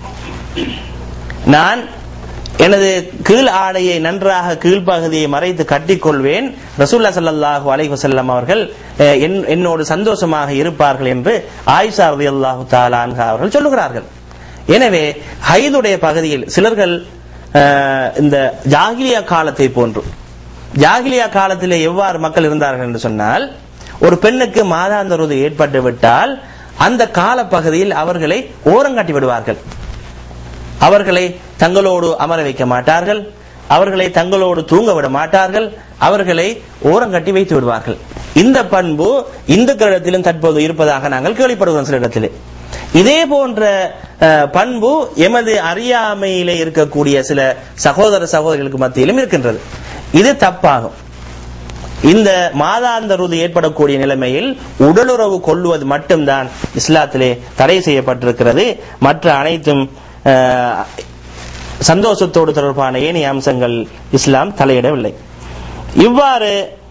நான் எனது கீழ் ஆடையை நன்றாக கீழ்ப்பகுதியை மறைத்து கட்டிக்கொள்வேன் ரசூல்லா ஸல்லல்லாஹு அலைஹி வஸல்லம் அவர்கள் அஹ், என்- என்னோடு சந்தோஷமாக இருப்பார்கள் என்று ஆயிஷா ரலியல்லாஹு தஆலா அன்ஹா அவர்கள் சொல்லுகிறார்கள் எனவே ஹைதுடைய பகுதியில் சிலர்கள் அஹ், இந்த ஜாகிலியா காலத்தை போன்று ஜாகிலியா காலத்திலே எவ்வாறு மக்கள் இருந்தார்கள் என்று சொன்னால் ஒரு பெண்ணுக்கு மாதாந்த ருது ஏற்பட்டு விட்டால் அந்த கால பகுதியில் அவர்களை ஓரங்கட்டி விடுவார்கள் அவர்களை தங்களோடு அமர வைக்க மாட்டார்கள் அவர்களை தங்களோடு தூங்க விட மாட்டார்கள் அவர்களை ஓரங்கட்டி வைத்து விடுவார்கள் இந்த பண்பு இந்துக்களிடத்திலும் தற்போது இருப்பதாக நாங்கள் கேள்விப்படுகிறோம் சில இடத்திலே இதே போன்ற அஹ், பண்பு எமது அறியாமையிலே இருக்கக்கூடிய சில சகோதர சகோதரிகளுக்கு மத்தியிலும் இருக்கின்றது இது தப்பாகும் இந்த மாதாந்த ருது ஏற்படக்கூடிய நிலைமையில் உடலுறவு கொள்வது மட்டும்தான் இஸ்லாத்திலே தடை செய்யப்பட்டிருக்கிறது மற்ற அனைத்தும் அஹ், சந்தோஷத்தோடு தொடர்பான ஏனைய அம்சங்கள் இஸ்லாம் தலையிடவில்லை இவ்வாறு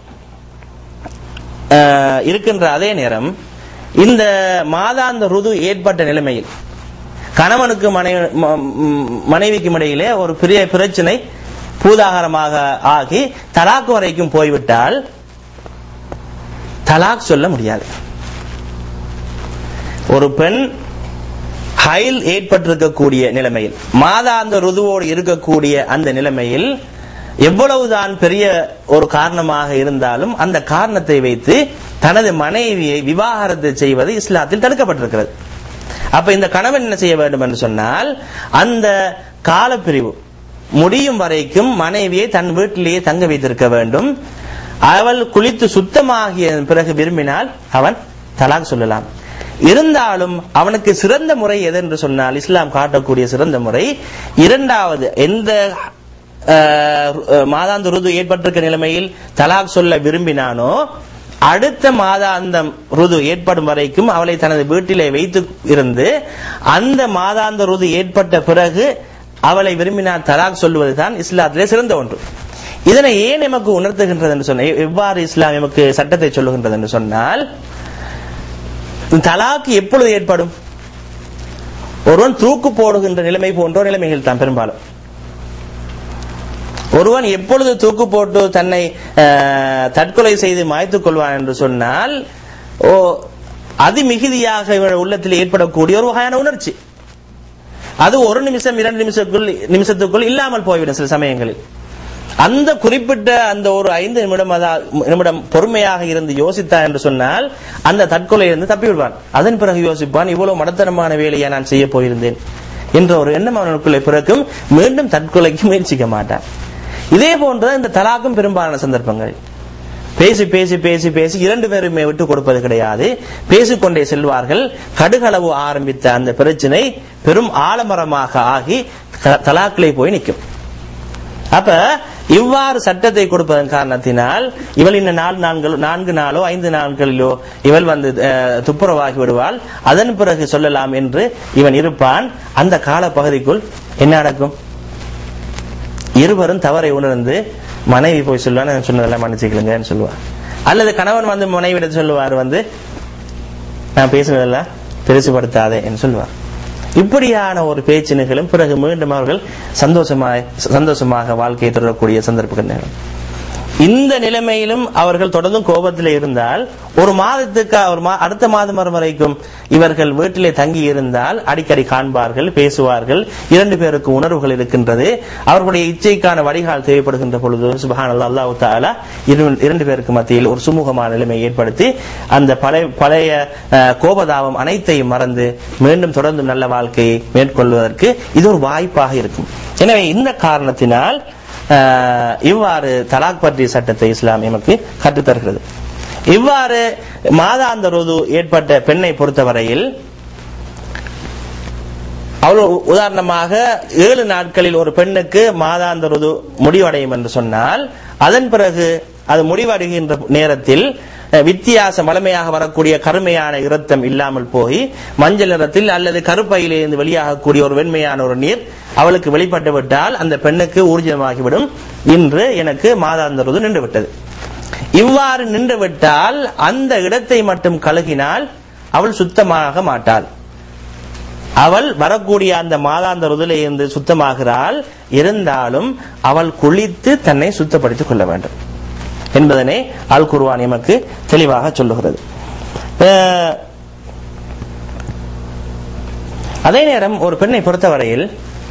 அஹ், இருக்கின்ற அதே நேரம் இந்த மாதாந்த ருது ஏற்பட்ட நிலைமையில் கணவனுக்கு மனைவி ம- ம், மனைவிக்கும் இடையிலே ஒரு பெரிய பிரச்சனை பூதாகரமாக ஆகி தலாக் வரைக்கும் போய்விட்டால் தலாக் சொல்ல முடியாது ஒரு பெண் ஹைல் ஏற்பட்டிருக்கக்கூடிய நிலைமையில் மாதாந்த ருதுவோடு இருக்கக்கூடிய அந்த நிலைமையில் எவ்வளவுதான் பெரிய ஒரு காரணமாக இருந்தாலும் அந்த காரணத்தை வைத்து தனது மனைவியை விவாகரத்து செய்வது இஸ்லாத்தில் தடுக்கப்பட்டிருக்கிறது அப்ப இந்த கணவன் என்ன செய்ய வேண்டும் என்று சொன்னால் அந்த காலப்பிரிவு முடியும் வரைக்கும் மனைவியை தன் வீட்டிலேயே தங்க வைத்திருக்க வேண்டும் அவள் குளித்து சுத்தமாகிய பிறகு விரும்பினால் அவன் தலாக் சொல்லலாம் இருந்தாலும் அவனுக்கு சிறந்த முறை எது என்று சொன்னால் இஸ்லாம் காட்டக்கூடிய சிறந்த முறை இரண்டாவது எந்த அஹ், மாதாந்த ருது ஏற்பட்டிருக்க நிலைமையில் தலாக் சொல்ல விரும்பினானோ அடுத்த மாதாந்தம் ருது ஏற்படும் வரைக்கும் அவளை தனது வீட்டிலே வைத்து இருந்து அந்த மாதாந்த ருது ஏற்பட்ட பிறகு அவளை விரும்பினால் தலாக் சொல்வதுதான் இஸ்லாத்திலே சிறந்த ஒன்று இதனை ஏன் எமக்கு உணர்த்துகின்றது என்று சொன்ன எவ்வாறு இஸ்லாம் எமக்கு சட்டத்தை சொல்லுகின்றது என்று சொன்னால் தலாக்கு எப்பொழுது ஏற்படும் ஒருவன் தூக்கு போடுகின்ற நிலைமை போன்ற நிலைமைகள் தான் பெரும்பாலும் ஒருவன் எப்பொழுது தூக்கு போட்டு தன்னை அஹ், தற்கொலை செய்து மாய்த்துக் கொள்வான் என்று சொன்னால் ஓ அதிமிகுதியாக இவன் உள்ளத்தில் ஏற்படக்கூடிய ஒரு வகையான உணர்ச்சி அது ஒரு நிமிஷம் இரண்டு நிமிஷத்துக்குள் நிமிஷத்துக்குள் இல்லாமல் போய்விடும் சில சமயங்களில் அந்த குறிப்பிட்ட அந்த ஒரு ஐந்து நிமிடம் அதா- நிமிடம் பொறுமையாக இருந்து யோசித்தான் என்று சொன்னால் அந்த தற்கொலையிலிருந்து தப்பி விடுவான் அதன் பிறகு யோசிப்பான் இவ்வளவு மடத்தனமான வேலையை நான் செய்ய போயிருந்தேன் என்ற ஒரு எண்ணம் அவனுக்குள்ளே பிறக்கும் மீண்டும் தற்கொலைக்கு முயற்சிக்க மாட்டான் இதே போன்றுதான் இந்த தலாக்கும் பெரும்பாலான சந்தர்ப்பங்கள் பேசி பேசி பேசி பேசி இரண்டு பேருமே விட்டு கொடுப்பது கிடையாது பேசிக்கொண்டே செல்வார்கள் கடுகளவு ஆரம்பித்த அந்த பிரச்சனை பெரும் ஆலமரமாக ஆகி த- தலாக்கிலே போய் நிற்கும் அப்ப இவ்வாறு சட்டத்தை கொடுப்பதன் காரணத்தினால் இவள் இந்த நாலு நான்கள் நான்கு நாளோ ஐந்து நாட்களிலோ இவள் வந்து அஹ், துப்புரவாகி விடுவாள் அதன் பிறகு சொல்லலாம் என்று இவன் இருப்பான் அந்த கால பகுதிக்குள் என்ன நடக்கும் இருவரும் தவறை உணர்ந்து மனைவி போய் சொல்லுவான் நான் சொன்னதெல்லாம் மன்னிச்சுக்கலுங்கன்னு சொல்லுவார் அல்லது கணவன் வந்து மனைவியிடம் சொல்லுவார் வந்து நான் பேசுனதெல்லாம் பெருசுபடுத்தாதே என்று சொல்லுவார் இப்படியான ஒரு பேச்சு நிகழும் பிறகு மீண்டும் அவர்கள் சந்தோஷமாக சந்தோஷமாக வாழ்க்கையை தொடரக்கூடிய சந்தர்ப்பங்கள் நிகழும் இந்த நிலைமையிலும் அவர்கள் தொடர்ந்தும் கோபத்தில் இருந்தால் ஒரு மாதத்துக்கு ஒரு மா- அடுத்த மாதம் வரும் வரைக்கும் இவர்கள் வீட்டிலே தங்கி இருந்தால் அடிக்கடி காண்பார்கள் பேசுவார்கள் இரண்டு பேருக்கு உணர்வுகள் இருக்கின்றது அவர்களுடைய இச்சைக்கான வடிகால் தேவைப்படுகின்ற பொழுது சுபஹான் அல்லாஹ் தாலா இரு- இரண்டு பேருக்கு மத்தியில் ஒரு சுமூகமான நிலைமை ஏற்படுத்தி அந்த பழைய பழைய அஹ், கோபதாபம் அனைத்தையும் மறந்து மீண்டும் தொடர்ந்து நல்ல வாழ்க்கையை மேற்கொள்வதற்கு இது ஒரு வாய்ப்பாக இருக்கும் எனவே இந்த காரணத்தினால் ஆஹ், இவ்வாறு தலாக் பற்றிய சட்டத்தை இஸ்லாம் எமக்கு கற்றுத்தருகிறது இவ்வாறு மாதாந்த ருது ஏற்பட்ட பெண்ணை பொறுத்தவரையில் அவ்வளவு உ- உதாரணமாக ஏழு நாட்களில் ஒரு பெண்ணுக்கு மாதாந்த ருது முடிவடையும் என்று சொன்னால் அதன் பிறகு அது முடிவடைகின்ற நேரத்தில் அஹ், வித்தியாசம் வளமையாக வரக்கூடிய கருமையான இரத்தம் இல்லாமல் போய் மஞ்சள் நிறத்தில் அல்லது கருப்பையிலிருந்து வெளியாகக்கூடிய ஒரு வெண்மையான ஒரு நீர் அவளுக்கு வெளிப்பட்டு விட்டால் அந்த பெண்ணுக்கு ஊர்ஜிதமாகிவிடும் இன்று எனக்கு மாதாந்த ருது நின்று விட்டது இவ்வாறு நின்று விட்டால் அந்த இடத்தை மட்டும் கழுகினால் அவள் சுத்தமாக மாட்டாள் அவள் வரக்கூடிய அந்த மாதாந்த ருதில இருந்து சுத்தமாகிறாள் இருந்தாலும் அவள் குளித்து தன்னை சுத்தப்படுத்திக் கொள்ள வேண்டும் என்பதனை அல் குர்ஆன் எமக்கு தெளிவாக சொல்லுகிறது அஹ், அதே நேரம் ஒரு பெண்ணை பொறுத்தவரையில்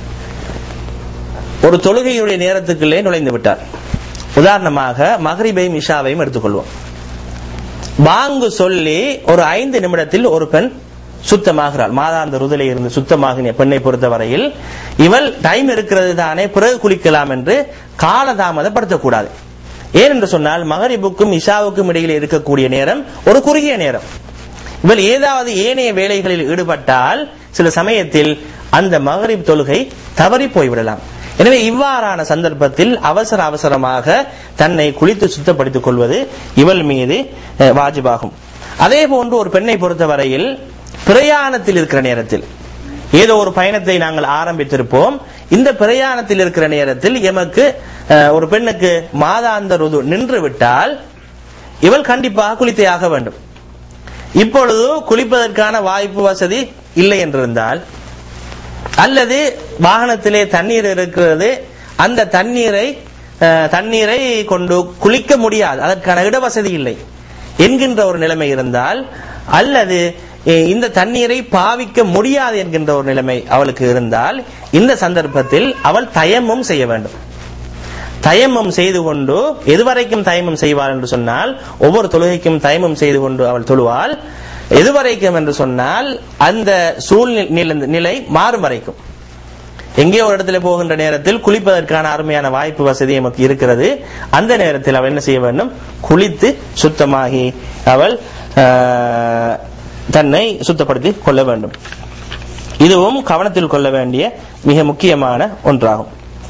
ஒரு தொழுகையுடைய நேரத்துக்குள்ளே நுழைந்து விட்டார் உதாரணமாக மகரிபையும் இஷாவையும் எடுத்துக்கொள்வோம் பாங்கு சொல்லி ஒரு ஐந்து நிமிடத்தில் ஒரு பெண் சுத்தமாகிறாள் மாதாந்த ருதிலே இருந்து சுத்தமாகின பெண்ணை பொறுத்தவரையில் இவள் டைம் இருக்கிறது தானே பிறகு குளிக்கலாம் என்று காலதாமதப்படுத்தக்கூடாது ஏன் என்று சொன்னால் மகரிபுக்கும் இஷாவுக்கும் இடையில் இருக்கக்கூடிய நேரம் ஒரு குறுகிய நேரம் இவள் ஏதாவது ஏனைய வேலைகளில் ஈடுபட்டால் சில சமயத்தில் அந்த மகரிப் தொழுகை தவறி போய்விடலாம் எனவே இவ்வாறான சந்தர்ப்பத்தில் அவசர அவசரமாக தன்னை குளித்து சுத்தப்படுத்திக் கொள்வது இவள் மீது அஹ், வாஜிபாகும் அதே போன்று ஒரு பெண்ணை பொறுத்தவரையில் பிரயாணத்தில் இருக்கிற நேரத்தில் ஏதோ ஒரு பயணத்தை நாங்கள் ஆரம்பித்திருப்போம் இந்த பிரயாணத்தில் இருக்கிற நேரத்தில் எமக்கு அஹ், ஒரு பெண்ணுக்கு மாதாந்த ருது நின்று விட்டால் இவள் கண்டிப்பாக குளித்தே ஆக வேண்டும் இப்பொழுது குளிப்பதற்கான வாய்ப்பு வசதி இல்லை என்றிருந்தால் அல்லது வாகனத்திலே தண்ணீர் இருக்கிறது அந்த தண்ணீரை அஹ், தண்ணீரை கொண்டு குளிக்க முடியாது அதற்கான இடவசதி இல்லை என்கின்ற ஒரு நிலைமை இருந்தால் அல்லது அஹ், இந்த தண்ணீரை பாவிக்க முடியாது என்கின்ற ஒரு நிலைமை அவளுக்கு இருந்தால் இந்த சந்தர்ப்பத்தில் அவள் தயமும் செய்ய வேண்டும் தயமம் செய்து கொண்டு எதுவரைக்கும் தயமம் செய்வாள் என்று சொன்னால் ஒவ்வொரு தொழுகைக்கும் தயமம் செய்து கொண்டு அவள் தொழுவாள் எதுவரைக்கும் என்று சொன்னால் அந்த சூழ்நிலை நிலை மாறும் வரைக்கும் எங்கே ஒரு இடத்துல போகின்ற நேரத்தில் குளிப்பதற்கான அருமையான வாய்ப்பு வசதி நமக்கு இருக்கிறது அந்த நேரத்தில் அவள் என்ன செய்ய வேண்டும் குளித்து சுத்தமாகி அவள் ஆஹ், தன்னை சுத்தப்படுத்தி கொள்ள வேண்டும் இதுவும் கவனத்தில் கொள்ள வேண்டிய மிக முக்கியமான ஒன்றாகும்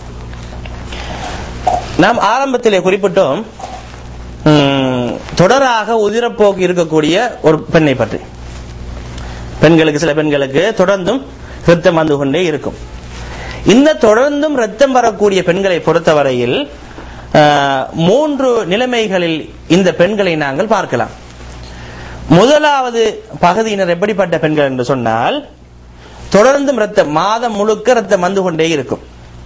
நாம் ஆரம்பத்திலே குறிப்பிட்டோம் ம், தொடராக உதிரப்போக்கு இருக்கக்கூடிய ஒரு பெண்ணை பற்றி பெண்களுக்கு சில பெண்களுக்கு தொடர்ந்தும் ரத்தம் வந்து கொண்டே இருக்கும் இந்த தொடர்ந்தும் ரத்தம் வரக்கூடிய பெண்களை பொறுத்தவரையில் ஆஹ், மூன்று நிலைமைகளில் இந்த பெண்களை நாங்கள் பார்க்கலாம் முதலாவது பகுதியினர் எப்படிப்பட்ட பெண்கள் என்று சொன்னால் தொடர்ந்தும் ரத்தம் மாதம் முழுக்க ரத்தம் வந்து கொண்டே இருக்கும்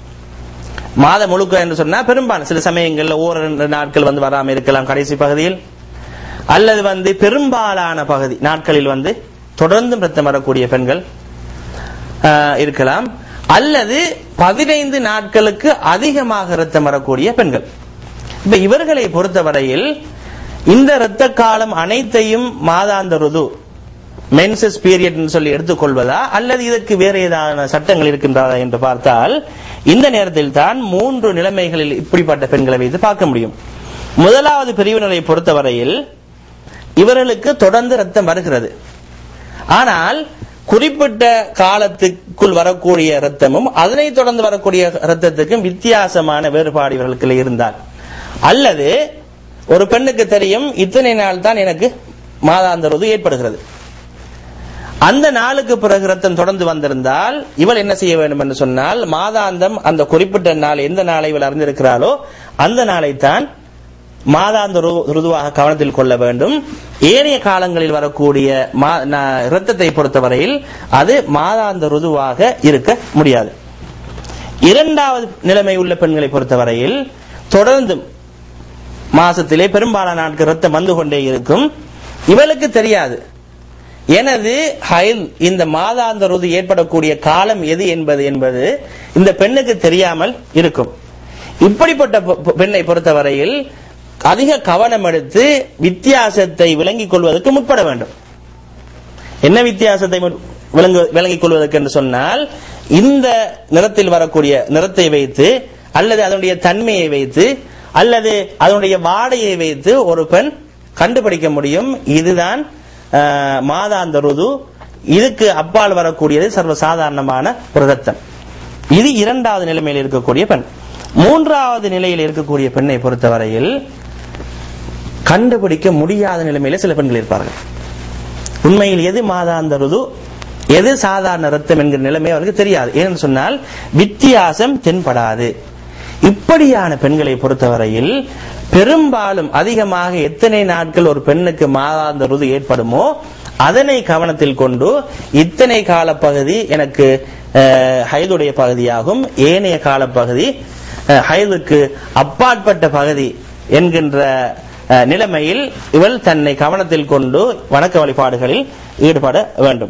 மாதம் முழுக்க என்று சொன்னா பெரும்பாலும் சில சமயங்கள்ல ஓரிரு நாட்கள் வந்து வராம இருக்கலாம் கடைசி பகுதியில் அல்லது வந்து பெரும்பாலான பகுதி நாட்களில் வந்து தொடர்ந்தும் ரத்தம் வரக்கூடிய பெண்கள் ஆஹ், இருக்கலாம் அல்லது பதினைந்து நாட்களுக்கு அதிகமாக ரத்தம் வரக்கூடிய பெண்கள் இப்ப இவர்களை பொறுத்தவரையில் இந்த இரத்த காலம் அனைத்தையும் மாதாந்த ருது மென்சஸ் பீரியட் சொல்லி எடுத்துக்கொள்வதா அல்லது இதற்கு வேறு ஏதாவது சட்டங்கள் இருக்கின்றதா என்று பார்த்தால் இந்த நேரத்தில் தான் மூன்று நிலைமைகளில் இப்படிப்பட்ட பெண்களை வைத்து பார்க்க முடியும் முதலாவது பிரிவினரை பொறுத்தவரையில் இவர்களுக்கு தொடர்ந்து ரத்தம் வருகிறது ஆனால் குறிப்பிட்ட காலத்துக்குள் வரக்கூடிய ரத்தமும் அதனைத் தொடர்ந்து வரக்கூடிய ரத்தத்துக்கும் வித்தியாசமான வேறுபாடு இவர்களுக்கு இருந்தால் அல்லது ஒரு பெண்ணுக்கு தெரியும் இத்தனை நாள் தான் எனக்கு மாதாந்த ருது ஏற்படுகிறது அந்த நாளுக்கு பிறகு ரத்தம் தொடர்ந்து வந்திருந்தால் இவள் என்ன செய்ய வேண்டும் என்று சொன்னால் மாதாந்தம் அந்த குறிப்பிட்ட நாள் எந்த நாளை இவள் அறிந்திருக்கிறாளோ அந்த நாளைத்தான் மாதாந்த ரு- ருதுவாக கவனத்தில் கொள்ள வேண்டும் ஏனைய காலங்களில் வரக்கூடிய மா- ந- இரத்தத்தை பொறுத்தவரையில் அது மாதாந்த ருதுவாக இருக்க முடியாது இரண்டாவது நிலைமை உள்ள பெண்களை பொறுத்தவரையில் தொடர்ந்து மாசத்திலே பெரும்பாலான நாட்கள் ரத்தம் வந்து கொண்டே இருக்கும் இவளுக்கு தெரியாது எனது ஹைல் இந்த மாதாந்த ருது ஏற்படக்கூடிய காலம் எது என்பது என்பது இந்த பெண்ணுக்கு தெரியாமல் இருக்கும் இப்படிப்பட்ட பெ- பெ- பெண்ணை பொறுத்தவரையில் அதிக கவனம் எடுத்து வித்தியாசத்தை விளங்கிக் கொள்வதற்கு முற்பட வேண்டும் என்ன வித்தியாசத்தை மு- விளங்கு- விளங்கிக் கொள்வதற்கு என்று சொன்னால் இந்த நிறத்தில் வரக்கூடிய நிறத்தை வைத்து அல்லது அதனுடைய தன்மையை வைத்து அல்லது அதனுடைய வாடையை வைத்து ஒரு பெண் கண்டுபிடிக்க முடியும் இதுதான் ஆஹ், மாதாந்த ருது இதுக்கு அப்பால் வரக்கூடியது சர்வசாதாரணமான ஒரு ரத்தம் இது இரண்டாவது நிலைமையில் இருக்கக்கூடிய பெண் மூன்றாவது நிலையில் இருக்கக்கூடிய பெண்ணை பொறுத்தவரையில் கண்டுபிடிக்க முடியாத நிலைமையில சில பெண்கள் இருப்பார்கள் உண்மையில் எது மாதாந்த ருது எது சாதாரண ரத்தம் என்கிற நிலைமை அவருக்கு தெரியாது ஏன்னு சொன்னால் வித்தியாசம் தென்படாது இப்படியான பெண்களை பொறுத்தவரையில் பெரும்பாலும் அதிகமாக எத்தனை நாட்கள் ஒரு பெண்ணுக்கு மாதாந்த ருது ஏற்படுமோ அதனை கவனத்தில் கொண்டு இத்தனை கால பகுதி எனக்கு அஹ், ஹைதுடைய பகுதியாகும் ஏனைய காலப்பகுதி அஹ், ஹைதுக்கு அப்பாற்பட்ட பகுதி என்கின்ற அஹ், நிலைமையில் இவள் தன்னை கவனத்தில் கொண்டு வணக்க வழிபாடுகளில் ஈடுபட வேண்டும்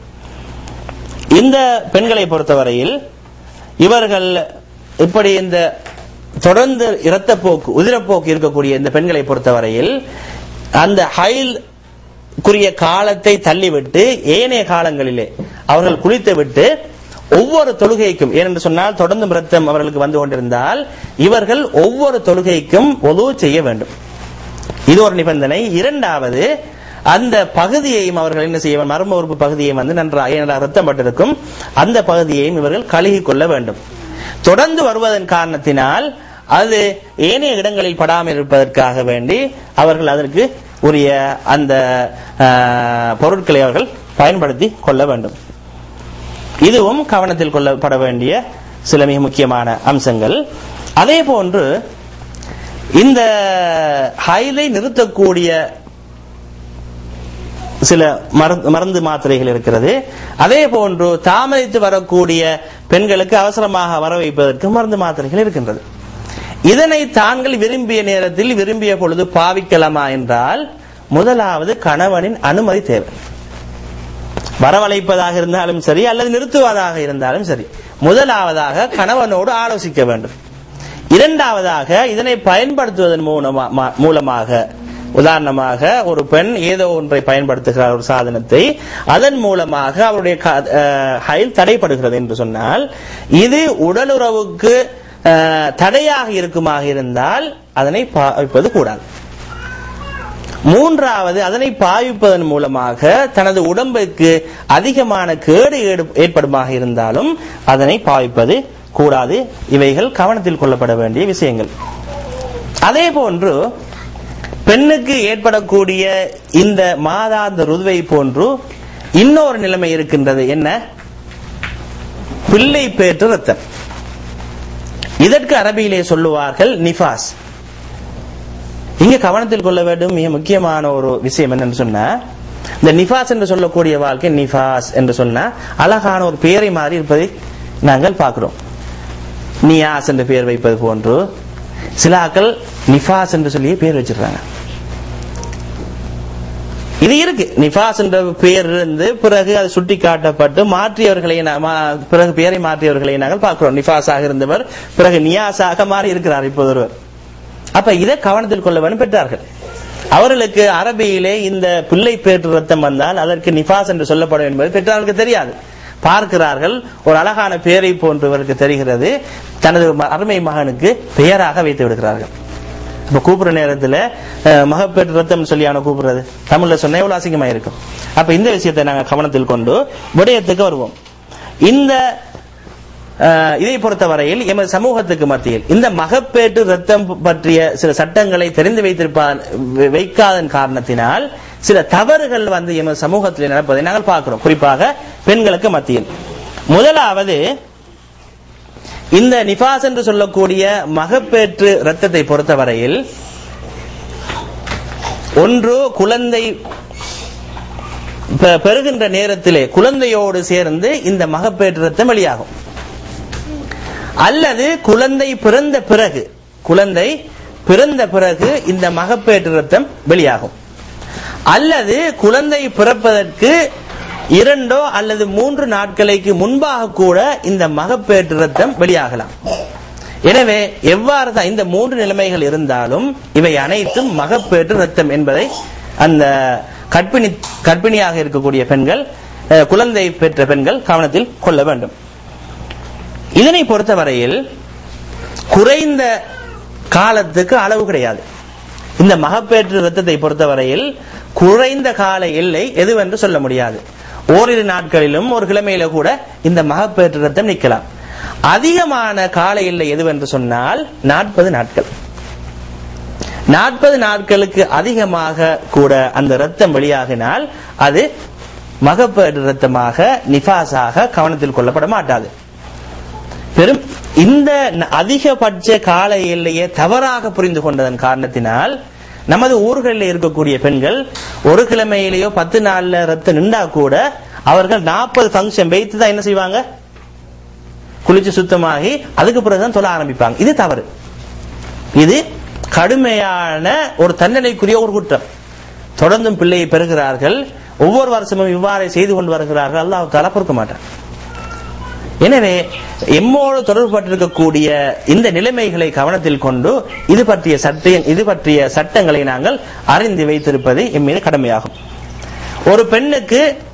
இந்த பெண்களை பொறுத்தவரையில் இவர்கள் இப்படி இந்த தொடர்ந்து இரத்தப்போக்கு உதிரப்போக்கு இருக்கக்கூடிய இந்த பெண்களை பொறுத்தவரையில் அந்த ஹைல் குறிய காலத்தை தள்ளிவிட்டு ஏனைய காலங்களிலே அவர்கள் குளித்து விட்டு ஒவ்வொரு தொழுகைக்கும் ஏனென்று சொன்னால் தொடர்ந்து ரத்தம் அவர்களுக்கு வந்து கொண்டிருந்தால் இவர்கள் ஒவ்வொரு தொழுகைக்கும் ஒது செய்ய வேண்டும் இது ஒரு நிபந்தனை இரண்டாவது அந்த பகுதியையும் அவர்கள் என்ன செய்ய வேண்டும்? மர்ம உறுப்பு பகுதியை வந்து நன்றாக ஏனென்றால் ரத்தம் பட்டிருக்கும் அந்த பகுதியையும் இவர்கள் கழுகி கொள்ள வேண்டும் தொடர்ந்து வருவதன் காரணத்தினால் அது ஏனைய இடங்களில் படாமல் இருப்பதற்காக வேண்டி அவர்கள் அதற்கு உரிய அந்த ஆஹ், பொருட்களை அவர்கள் பயன்படுத்தி கொள்ள வேண்டும் இதுவும் கவனத்தில் கொள்ளப்பட வேண்டிய சில மிக முக்கியமான அம்சங்கள் அதே போன்று இந்த ஹைலை நிறுத்தக்கூடிய சில மருந்து மருந்து மாத்திரைகள் இருக்கிறது அதே போன்று தாமதித்து வரக்கூடிய பெண்களுக்கு அவசரமாக வர வைப்பதற்கு மருந்து மாத்திரைகள் இருக்கின்றது இதனை தாங்கள் விரும்பிய நேரத்தில் விரும்பிய பொழுது பாவிக்கலாமா என்றால் முதலாவது கணவனின் அனுமதி தேவை வரவழைப்பதாக இருந்தாலும் சரி அல்லது நிறுத்துவதாக இருந்தாலும் சரி முதலாவதாக கணவனோடு ஆலோசிக்க வேண்டும் இரண்டாவதாக இதனை பயன்படுத்துவதன் மூலமா- மா- மூலமாக உதாரணமாக ஒரு பெண் ஏதோ ஒன்றை பயன்படுத்துகிறார் ஒரு சாதனத்தை அதன் மூலமாக அவருடைய க- அஹ், ஹைல் தடைப்படுகிறது என்று சொன்னால் இது உடலுறவுக்கு அஹ், தடையாக இருக்குமாக இருந்தால் அதனை பாவிப்பது கூடாது மூன்றாவது அதனை பாவிப்பதன் மூலமாக தனது உடம்புக்கு அதிகமான கேடு ஏடு- ஏற்படுமாக இருந்தாலும் அதனை பாவிப்பது கூடாது இவைகள் கவனத்தில் கொள்ளப்பட வேண்டிய விஷயங்கள் அதே போன்று பெண்ணுக்கு ஏற்படக்கூடிய இந்த மாதாந்த ருதுவை போன்று இன்னொரு நிலைமை இருக்கின்றது என்ன பிள்ளை பேற்று ரத்தம் இதற்கு அரபியிலே சொல்லுவார்கள் நிஃபாஸ் இங்க கவனத்தில் கொள்ள வேண்டும் மிக முக்கியமான ஒரு விஷயம் என்னன்னு சொன்னா இந்த நிஃபாஸ் என்று சொல்லக்கூடிய வாழ்க்கை நிஃபாஸ் என்று சொன்னா அழகான ஒரு பெயரை மாறி இருப்பதை நாங்கள் பார்க்கிறோம் நியாஸ் என்ற பெயர் வைப்பது போன்று சில ஆக்கள் நிஃபாஸ் என்று சொல்லி பேர் வச்சிருக்காங்க இது இருக்கு நிஃபாஸ் என்ற பெயர் இருந்து பிறகு அது சுட்டி காட்டப்பட்டு மாற்றியவர்களை நா- மா- பிறகு பெயரை மாற்றியவர்களை நாங்கள் பார்க்கிறோம் நிஃபாஸாக இருந்தவர் பிறகு நியாஸாக மாறி இருக்கிறார் இப்போது ஒருவர் அப்ப இதை கவனத்தில் கொள்ள வேண்டும் பெற்றார்கள் அவர்களுக்கு அரபியிலே இந்த பிள்ளை பேற்று ரத்தம் வந்தால் அதற்கு நிஃபாஸ் என்று சொல்லப்படும் என்பது பெற்றார்களுக்கு தெரியாது பார்க்கிறார்கள் ஒரு அழகான பெயரை போன்று இவருக்கு தெரிகிறது தனது ம- அருமை மகனுக்கு பெயராக வைத்து விடுகிறார்கள் இப்ப கூப்பிடுற நேரத்துல அஹ், மகப்பேற்று ரத்தம் சொல்லியான கூப்பிடுறது தமிழ்ல சொன்னா எவ்வளவு அசிங்கமா இருக்கும் அப்ப இந்த விஷயத்தை நாங்க கவனத்தில் கொண்டு விடயத்துக்கு வருவோம் இந்த அஹ், இதை பொறுத்தவரையில் எமது சமூகத்துக்கு மத்தியில் இந்த மகப்பேற்று ரத்தம் பற்றிய சில சட்டங்களை தெரிந்து வைத்திருப்பா வை- வைக்காதன் காரணத்தினால் சில தவறுகள் வந்து எமது சமூகத்தில் நடப்பதை நாங்கள் பார்க்கிறோம் குறிப்பாக பெண்களுக்கு மத்தியில் முதலாவது இந்த நிஃபாஸ் என்று சொல்லக்கூடிய மகப்பேற்று ரத்தத்தை பொறுத்தவரையில் ஒன்று குழந்தை பெ- பெறுகின்ற நேரத்திலே குழந்தையோடு சேர்ந்து இந்த மகப்பேற்று ரத்தம் வெளியாகும் அல்லது குழந்தை பிறந்த பிறகு குழந்தை பிறந்த பிறகு இந்த மகப்பேற்று ரத்தம் வெளியாகும் அல்லது குழந்தை பிறப்பதற்கு இரண்டோ அல்லது மூன்று நாட்களுக்கு முன்பாக கூட இந்த மகப்பேற்று ரத்தம் வெளியாகலாம் எனவே எவ்வாறு தான் இந்த மூன்று நிலைமைகள் இருந்தாலும் இவை அனைத்தும் மகப்பேற்று ரத்தம் என்பதை அந்த கர்ப்பிணி கர்ப்பிணியாக இருக்கக்கூடிய பெண்கள் அஹ், குழந்தை பெற்ற பெண்கள் கவனத்தில் கொள்ள வேண்டும் இதனை பொறுத்தவரையில் குறைந்த காலத்துக்கு அளவு கிடையாது இந்த மகப்பேற்று ரத்தத்தை பொறுத்தவரையில் குறைந்த கால எல்லை எதுவென்று சொல்ல முடியாது ஓரிரு நாட்களிலும் ஒரு கிழமையில கூட இந்த மகப்பேற்று ரத்தம் நிற்கலாம் அதிகமான கால எல்லை எதுவென்று சொன்னால் நாற்பது நாட்கள் நாற்பது நாட்களுக்கு அதிகமாக கூட அந்த ரத்தம் வெளியாகினால் அது மகப்பேற்று ரத்தமாக நிஃபாஸாக கவனத்தில் கொள்ளப்பட மாட்டாது பெரும் இந்த ந- அதிகபட்ச கால எல்லையை தவறாக புரிந்து கொண்டதன் காரணத்தினால் நமது ஊர்களில் இருக்கக்கூடிய பெண்கள் ஒரு கிழமையிலேயோ பத்து நாள்ல ரத்தம் நின்றா கூட அவர்கள் நாற்பது ஃபங்க்ஷன் வைத்து தான் என்ன செய்வாங்க குளிச்சு சுத்தமாகி அதுக்கு பிறகுதான் தொழ ஆரம்பிப்பாங்க இது தவறு இது கடுமையான ஒரு தண்டனைக்குரிய ஒரு குற்றம் தொடர்ந்தும் பிள்ளையை பெறுகிறார்கள் ஒவ்வொரு வருஷமும் இவ்வாறு செய்து கொண்டு வருகிறார்கள் அல்லாஹ் தாலா பொறுக்க மாட்டான் எனவே எம்மோடு தொடர்புபட்டிருக்கக்கூடிய இந்த நிலைமைகளை கவனத்தில் கொண்டு இது பற்றிய சட்ட இது பற்றிய சட்டங்களை நாங்கள் அறிந்து வைத்திருப்பது எம் மீது கடமையாகும் ஒரு பெண்ணுக்கு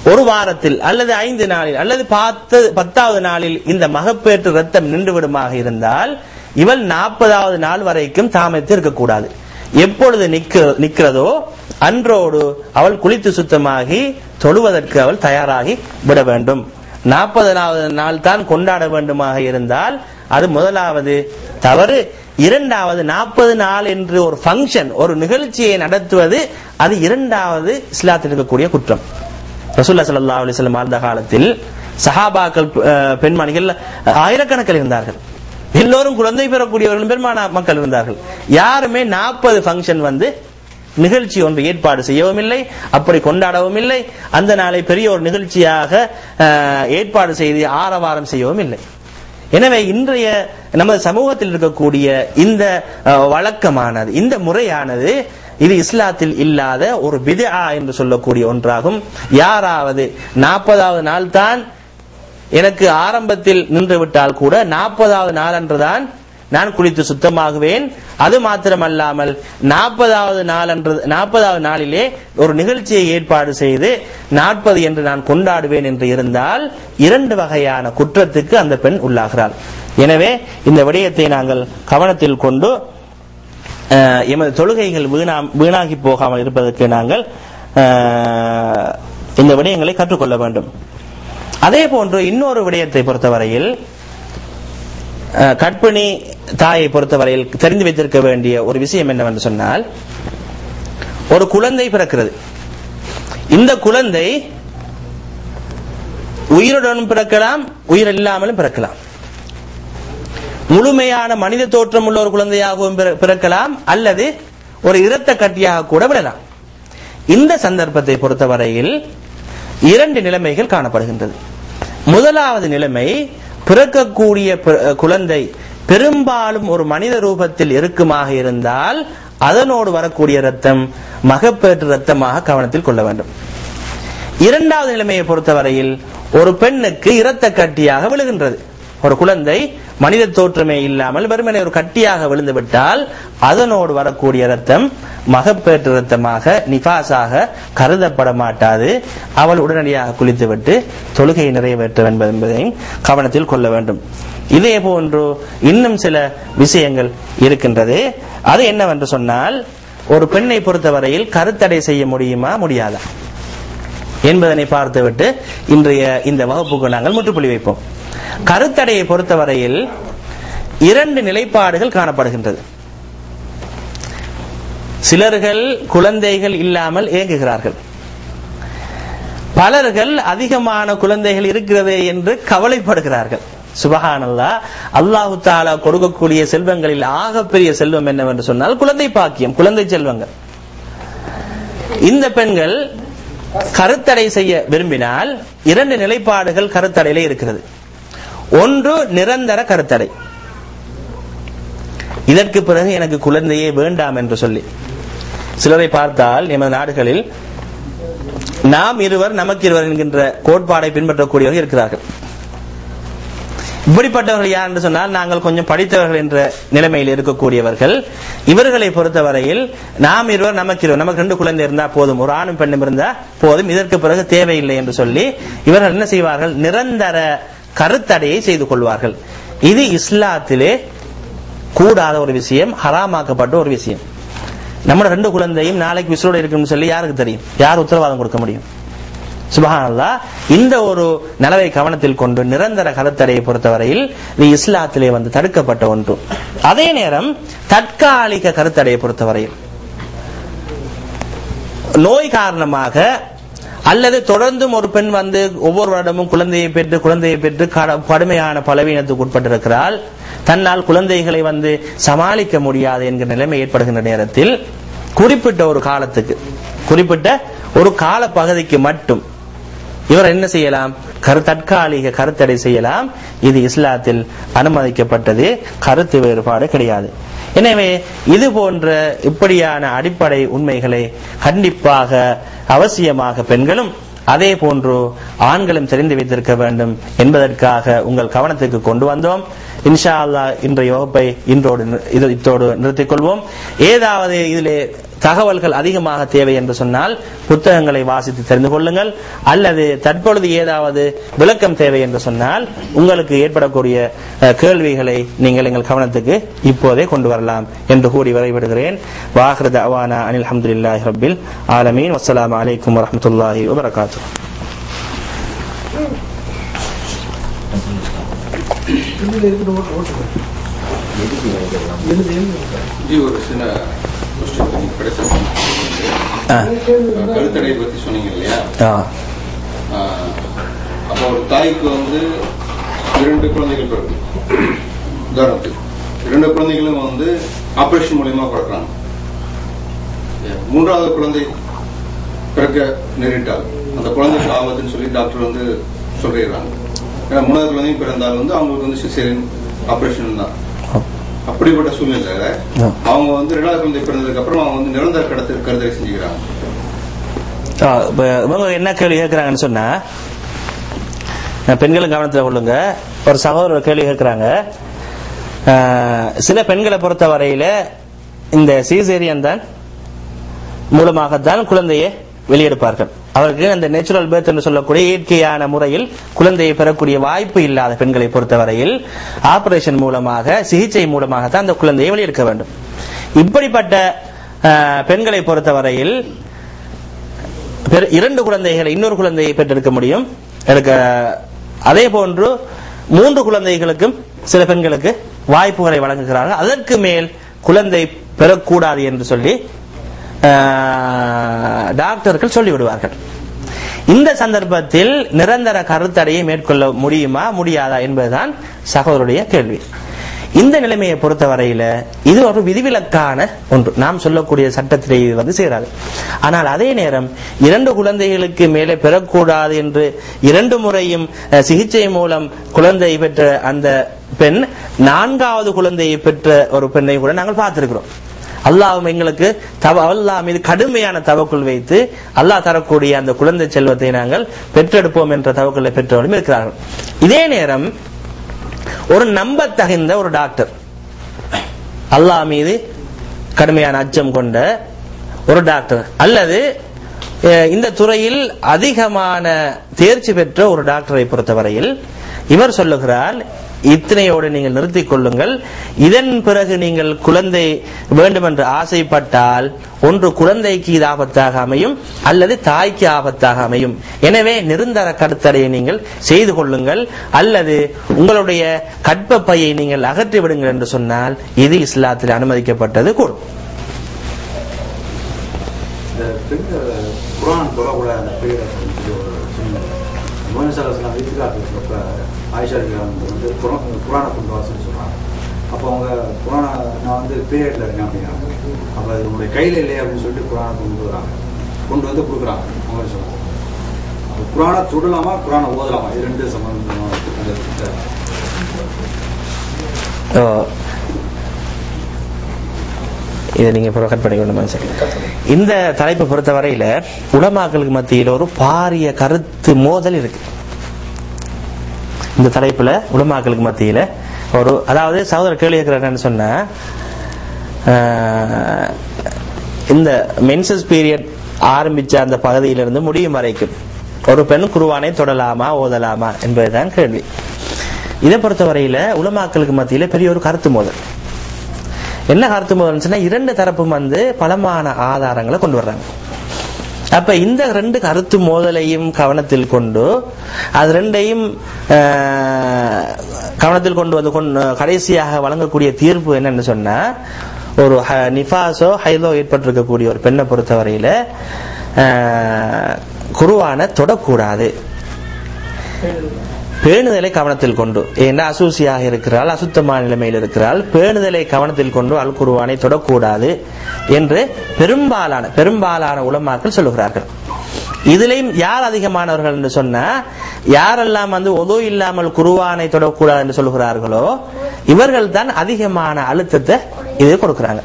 ஒரு வாரத்தில் அல்லது ஐந்து நாளில் அல்லது பத்து பத்தாவது நாளில் இந்த மகப்பேற்று ரத்தம் நின்று விடுமாக இருந்தால் இவள் நாற்பதாவது நாள் வரைக்கும் தாமதித்து இருக்கக்கூடாது எப்பொழுது நிக்க நிக்கிறதோ அன்றோடு அவள் குளித்து சுத்தமாகி தொழுவதற்கு அவள் தயாராகி விட வேண்டும் நாற்பதாவது நாள் தான் கொண்டாட வேண்டுமாக இருந்தால் அது முதலாவது தவறு இரண்டாவது நாற்பது நாள் என்று ஒரு ஃபங்க்ஷன் ஒரு நிகழ்ச்சியை நடத்துவது அது இரண்டாவது இஸ்லாத்தில் இருக்கக்கூடிய குற்றம் ரசூல்லா ஸல்லல்லாஹு அலைஹி வஸல்லம் வாழ்ந்த காலத்தில் சஹாபாக்கள் அஹ், பெண்மணிகள் ஆயிரக்கணக்கில் இருந்தார்கள் எல்லோரும் குழந்தை பெறக்கூடியவர்கள் பெருமான மக்கள் இருந்தார்கள் யாருமே நாற்பது ஃபங்க்ஷன் வந்து நிகழ்ச்சி ஒன்று ஏற்பாடு செய்யவும் இல்லை அப்படி கொண்டாடவும் இல்லை அந்த நாளை பெரிய ஒரு நிகழ்ச்சியாக அஹ், ஏற்பாடு செய்து ஆரவாரம் செய்யவும் இல்லை எனவே இன்றைய நமது சமூகத்தில் இருக்கக்கூடிய இந்த அஹ், வழக்கமானது இந்த முறையானது இது இஸ்லாத்தில் இல்லாத ஒரு பிதா என்று சொல்லக்கூடிய ஒன்றாகும் யாராவது நாற்பதாவது நாள் தான் எனக்கு ஆரம்பத்தில் நின்று விட்டால் கூட நாற்பதாவது நாள் அன்றுதான் நான் குளித்து சுத்தமாகுவேன் அது மாத்திரமல்லாமல் நாற்பதாவது நாள் அன்று நாற்பதாவது நாளிலே ஒரு நிகழ்ச்சியை ஏற்பாடு செய்து நாற்பது என்று நான் கொண்டாடுவேன் என்று இருந்தால் இரண்டு வகையான குற்றத்துக்கு அந்த பெண் உள்ளாகிறாள் எனவே இந்த விடயத்தை நாங்கள் கவனத்தில் கொண்டு அஹ், எமது தொழுகைகள் வீணா வீணாகி போகாமல் இருப்பதற்கு நாங்கள் அஹ், இந்த விடயங்களை கற்றுக்கொள்ள வேண்டும் அதே போன்று இன்னொரு விடயத்தை பொறுத்தவரையில் அஹ், கர்ப்பிணி தாயை பொறுத்தவரையில் தெரிந்து வைத்திருக்க வேண்டிய ஒரு விஷயம் என்னவென்று சொன்னால் ஒரு குழந்தை பிறக்கிறது இந்த குழந்தை உயிருடனும் பிறக்கலாம் உயிர் இல்லாமலும் பிறக்கலாம் முழுமையான மனித தோற்றம் உள்ள ஒரு குழந்தையாகவும் பிற- பிறக்கலாம் அல்லது ஒரு இரத்த கட்டியாக கூட விடலாம் இந்த சந்தர்ப்பத்தை பொறுத்தவரையில் இரண்டு நிலைமைகள் காணப்படுகின்றது முதலாவது நிலைமை பிறக்கக்கூடிய பி- குழந்தை பெரும்பாலும் ஒரு மனித ரூபத்தில் இருக்குமாக இருந்தால் அதனோடு வரக்கூடிய ரத்தம் மகப்பேற்று ரத்தமாக கவனத்தில் கொள்ள வேண்டும் இரண்டாவது நிலைமையை பொறுத்தவரையில் ஒரு பெண்ணுக்கு இரத்த கட்டியாக விழுகின்றது ஒரு குழந்தை மனித தோற்றமே இல்லாமல் வெறுமனே ஒரு கட்டியாக விழுந்து விட்டால் அதனோடு வரக்கூடிய ரத்தம் மகப்பேற்று ரத்தமாக நிபாஸாக கருதப்பட மாட்டாது அவள் உடனடியாக குளித்துவிட்டு தொழுகையை நிறைவேற்ற வேண்டும் என்பதையும் கவனத்தில் கொள்ள வேண்டும் இதே போன்று இன்னும் சில விஷயங்கள் இருக்கின்றது அது என்னவென்று சொன்னால் ஒரு பெண்ணை பொறுத்தவரையில் கருத்தடை செய்ய முடியுமா முடியாதா என்பதனை பார்த்துவிட்டு இன்றைய இந்த வகுப்புக்கு நாங்கள் முற்றுப்புள்ளி வைப்போம் கருத்தடையை பொறுத்தவரையில் இரண்டு நிலைப்பாடுகள் காணப்படுகின்றது சிலர்கள் குழந்தைகள் இல்லாமல் இயங்குகிறார்கள் பலர்கள் அதிகமான குழந்தைகள் இருக்கிறது என்று கவலைப்படுகிறார்கள் சுபஹானல்லா அல்லாஹு தாலா கொடுக்கக்கூடிய செல்வங்களில் ஆகப்பெரிய செல்வம் என்னவென்று சொன்னால் குழந்தை பாக்கியம் குழந்தை செல்வங்கள் இந்த பெண்கள் கருத்தடை செய்ய விரும்பினால் இரண்டு நிலைப்பாடுகள் கருத்தடையில இருக்கிறது ஒன்று நிரந்தர கருத்தடை இதற்கு பிறகு எனக்கு குழந்தையே வேண்டாம் என்று சொல்லி சிலரை பார்த்தால் எமது நாடுகளில் நாம் இருவர் நமக்கு இருவர் என்கின்ற கோட்பாடை பின்பற்றக்கூடியவர்கள் இருக்கிறார்கள் இப்படிப்பட்டவர்கள் யார் என்று சொன்னால் நாங்கள் கொஞ்சம் படித்தவர்கள் என்ற நிலைமையில் இருக்கக்கூடியவர்கள் இவர்களை பொறுத்தவரையில் நாம் இருவர் நமக்கு இருவர் நமக்கு ரெண்டு குழந்தை இருந்தா போதும் ஒரு ஆணும் பெண்ணும் இருந்தா போதும் இதற்கு பிறகு தேவையில்லை என்று சொல்லி இவர்கள் என்ன செய்வார்கள் நிரந்தர கருத்தடையை செய்து கொள்வார்கள் இது இஸ்லாத்திலே கூடாத ஒரு விஷயம் ஹராமாக்கப்பட்ட ஒரு விஷயம் நம்ம ரெண்டு குழந்தையும் நாளைக்கு விசுரோட இருக்குன்னு சொல்லி யாருக்கு தெரியும் யார் உத்தரவாதம் கொடுக்க முடியும் சுபஹானல்லா இந்த ஒரு நலவை கவனத்தில் கொண்டு நிரந்தர கருத்தடையை பொறுத்தவரையில் இது இஸ்லாத்திலே வந்து தடுக்கப்பட்ட ஒன்று அதே நேரம் தற்காலிக கருத்தடையை பொறுத்தவரையில் நோய் காரணமாக அல்லது தொடர்ந்தும் ஒரு பெண் வந்து ஒவ்வொரு வருடமும் குழந்தையை பெற்று குழந்தையை பெற்று கட- கடுமையான பலவீனத்துக்கு உட்பட்டிருக்கிறாள் தன்னால் குழந்தைகளை வந்து சமாளிக்க முடியாது என்கிற நிலைமை ஏற்படுகின்ற நேரத்தில் குறிப்பிட்ட ஒரு காலத்துக்கு குறிப்பிட்ட ஒரு கால பகுதிக்கு மட்டும் இவர் என்ன செய்யலாம் கரு தற்காலிக கருத்தடை செய்யலாம் இது இஸ்லாத்தில் அனுமதிக்கப்பட்டது கருத்து வேறுபாடு கிடையாது எனவே இது போன்ற இப்படியான அடிப்படை உண்மைகளை கண்டிப்பாக அவசியமாக பெண்களும் அதே போன்று ஆண்களும் தெரிந்து வைத்திருக்க வேண்டும் என்பதற்காக உங்கள் கவனத்துக்கு கொண்டு வந்தோம் இன்ஷா அல்லாஹ் இன்றைய வகுப்பை இன்றோடு நி- இது- இத்தோடு நிறுத்திக் கொள்வோம் ஏதாவது இதிலே தகவல்கள் அதிகமாக தேவை என்று சொன்னால் புத்தகங்களை வாசித்து தெரிந்து கொள்ளுங்கள் அல்லது தற்பொழுது ஏதாவது விளக்கம் தேவை என்று சொன்னால் உங்களுக்கு ஏற்படக்கூடிய அஹ், கேள்விகளை நீங்கள் எங்கள் கவனத்துக்கு இப்போதே கொண்டு வரலாம் என்று கூறி வரைவிடுகிறேன் வாஹ்ரத் அவானா அனில் அஹமதுல்லாஹி ரபில் ஆலமீன் வஸ்ஸலாமு அலைக்கும் வரஹ்மத்துல்லாஹி வபரகாத்துஹு இதுல இருக்கிற ஓட்டு ஓட்டு எழுது எழுது ஜி ஒரு சின்ன கொஸ்டின் நீங்க கடைசி ஆ. கருத்தடை பத்தி சொன்னீங்க இல்லையா ஆ. ஆஹ், அப்போ ஒரு தாய்க்கு வந்து இரண்டு குழந்தைகள் பிறகு உதாரணத்துக்கு இரண்டு குழந்தைகளும் வந்து ஆபரேஷன் மூலியமா பிறக்கிறாங்க மூன்றாவது குழந்தை பிறக்க நேரிட்டால் அந்த குழந்தைக்கு ஆபத்துன்னு சொல்லி டாக்டர் வந்து சொல்லிடுறாங்க ஏன்னா மூணாவது குழந்தையும் பிறந்தால் வந்து அவங்களுக்கு வந்து சிசேரியன் ஆபரேஷன் தான் அப்படிப்பட்ட சூழ்நிலையில ஆ. அவங்க வந்து ரெண்டாவது குழந்தை பிறந்ததுக்கு அப்புறம் அவங்க வந்து நிரந்தர கடத்தல் கருதலை செஞ்சுக்கிறாங்க ஆ, இப்ப இவங்க என்ன கேள்வி கேட்கிறாங்கன்னு சொன்னா அஹ், பெண்களும் கவனத்தில் கொள்ளுங்க ஒரு சகோதரர் ஒரு கேள்வி கேட்கிறாங்க அஹ், சில பெண்களை பொறுத்த வரையில இந்த சீசேரியன் தான் மூலமாகத்தான் குழந்தையை வெளியெடுப்பார்கள் அவருக்கு அந்த நேச்சுரல் பேர்த் என்று சொல்லக்கூடிய இயற்கையான முறையில் குழந்தையை பெறக்கூடிய வாய்ப்பு இல்லாத பெண்களை பொறுத்தவரையில் ஆபரேஷன் மூலமாக சிகிச்சை மூலமாகத்தான் அந்த குழந்தையை வெளியெடுக்க வேண்டும் இப்படிப்பட்ட அஹ், பெண்களை பொறுத்தவரையில் பெரு- இரண்டு குழந்தைகளை இன்னொரு குழந்தையை பெற்றெடுக்க முடியும் எடுக்க அதே போன்று மூன்று குழந்தைகளுக்கும் சில பெண்களுக்கு வாய்ப்புகளை வழங்குகிறார்கள் அதற்கு மேல் குழந்தை பெறக்கூடாது என்று சொல்லி ஆஹ், டாக்டர்கள் சொல்லிவிடுவார்கள் இந்த சந்தர்ப்பத்தில் நிரந்தர கருத்தடையை மேற்கொள்ள முடியுமா முடியாதா என்பதுதான் சகோதரருடைய கேள்வி இந்த நிலைமையை பொறுத்தவரையில இது ஒரு விதிவிலக்கான ஒன்று நாம் சொல்லக்கூடிய சட்டத்திலே இது வந்து சேராது ஆனால் அதே நேரம் இரண்டு குழந்தைகளுக்கு மேலே பெறக்கூடாது என்று இரண்டு முறையும் அஹ், சிகிச்சை மூலம் குழந்தை பெற்ற அந்த பெண் நான்காவது குழந்தையை பெற்ற ஒரு பெண்ணை கூட நாங்கள் பார்த்திருக்கிறோம் அல்லாஹ் எங்களுக்கு தவ அல்லாஹ் மீது கடுமையான தவக்குள் வைத்து அல்லாஹ் தரக்கூடிய அந்த குழந்தை செல்வத்தை நாங்கள் பெற்றெடுப்போம் என்ற தவக்குள்ளை பெற்றவர்களும் இருக்கிறார்கள் இதே நேரம் ஒரு நம்பத்தகுந்த ஒரு டாக்டர் அல்லாஹ் மீது கடுமையான அச்சம் கொண்ட ஒரு டாக்டர் அல்லது அஹ், இந்த துறையில் அதிகமான தேர்ச்சி பெற்ற ஒரு டாக்டரை பொறுத்தவரையில் இவர் சொல்லுகிறார் இத்தனையோடு நீங்கள் நிறுத்திக் கொள்ளுங்கள் இதன் பிறகு நீங்கள் குழந்தை வேண்டும் என்று ஆசைப்பட்டால் ஒன்று குழந்தைக்கு இது ஆபத்தாக அமையும் அல்லது தாய்க்கு ஆபத்தாக அமையும் எனவே நிரந்தர கருத்தடையை நீங்கள் செய்து கொள்ளுங்கள் அல்லது உங்களுடைய கற்பப்பையை நீங்கள் அகற்றி விடுங்கள் என்று சொன்னால் இது இஸ்லாத்தில் அனுமதிக்கப்பட்டது கூடும் இந்த பெண்கள் குரான் தொடக்கூடாது அந்த பீரியட் சொல்லி ஒரு மோனசாலஸ்லாம் வீட்டுக்காக இருக்கிறப்ப ஆயிஷா அவங்க வந்து குரான் குரானை கொண்டு வாசல் சொல்றாங்க அப்போ அவங்க குரானை நான் வந்து பீரியட்ல இருக்கேன் அப்படிங்கிறாங்க அப்போ அது உங்களுடைய கையில் இல்லையே அப்படின்னு சொல்லிட்டு குரானை கொண்டு வராங்க கொண்டு வந்து கொடுக்குறாங்க அவங்க சொல்றாங்க அப்போ குரானை தொடலாமா குரானை ஓதலாமா இது ரெண்டு சம்பந்தமா அந்த ஓ. இதை நீங்க கட் பண்ணிக்கணும் சார் இந்த தலைப்பை பொறுத்தவரையில உலமாக்களுக்கு மத்தியில் ஒரு பாரிய கருத்து மோதல் இருக்கு இந்த தலைப்புல உலமாக்களுக்கு மத்தியில ஒரு அதாவது சகோதரர் கேள்வி கேட்கிறாருன்னு சொன்னா ஆஹ், இந்த மென்சஸ் பீரியட் ஆரம்பிச்ச அந்த பகுதியிலிருந்து முடியும் வரைக்கும் ஒரு பெண் குருவானை தொடலாமா ஓதலாமா என்பதுதான் கேள்வி இதை பொறுத்தவரையில உலமாக்களுக்கு மத்தியில பெரிய ஒரு கருத்து மோதல் என்ன கருத்து மோதல் சொன்னா இரண்டு தரப்பும் வந்து பலமான ஆதாரங்களை கொண்டு வர்றாங்க அப்ப இந்த ரெண்டு கருத்து மோதலையும் கவனத்தில் கொண்டு அது ரெண்டையும் ஆஹ், கவனத்தில் கொண்டு வந்து கொண்டு கடைசியாக வழங்கக்கூடிய தீர்ப்பு என்னன்னு சொன்னா ஒரு ஹ- நிஃபாஸோ ஹைதோ ஏற்பட்டிருக்கக்கூடிய ஒரு பெண்ணை பொறுத்தவரையில ஆஹ், குருவான தொடக்கூடாது பேணுதலை கவனத்தில் கொண்டு ஏன்னா அசூசியாக இருக்கிறாள் அசுத்தமான நிலைமையில் இருக்கிறாள் பேணுதலை கவனத்தில் கொண்டு அல் குருவானை தொடக்கூடாது என்று பெரும்பாலான பெரும்பாலான உலமாக்கள் சொல்லுகிறார்கள் இதிலையும் யார் அதிகமானவர்கள் என்று சொன்னா யாரெல்லாம் வந்து ஒது இல்லாமல் குருவானை தொடக்கூடாது என்று சொல்லுகிறார்களோ இவர்கள் தான் அதிகமான அழுத்தத்தை இது கொடுக்கிறாங்க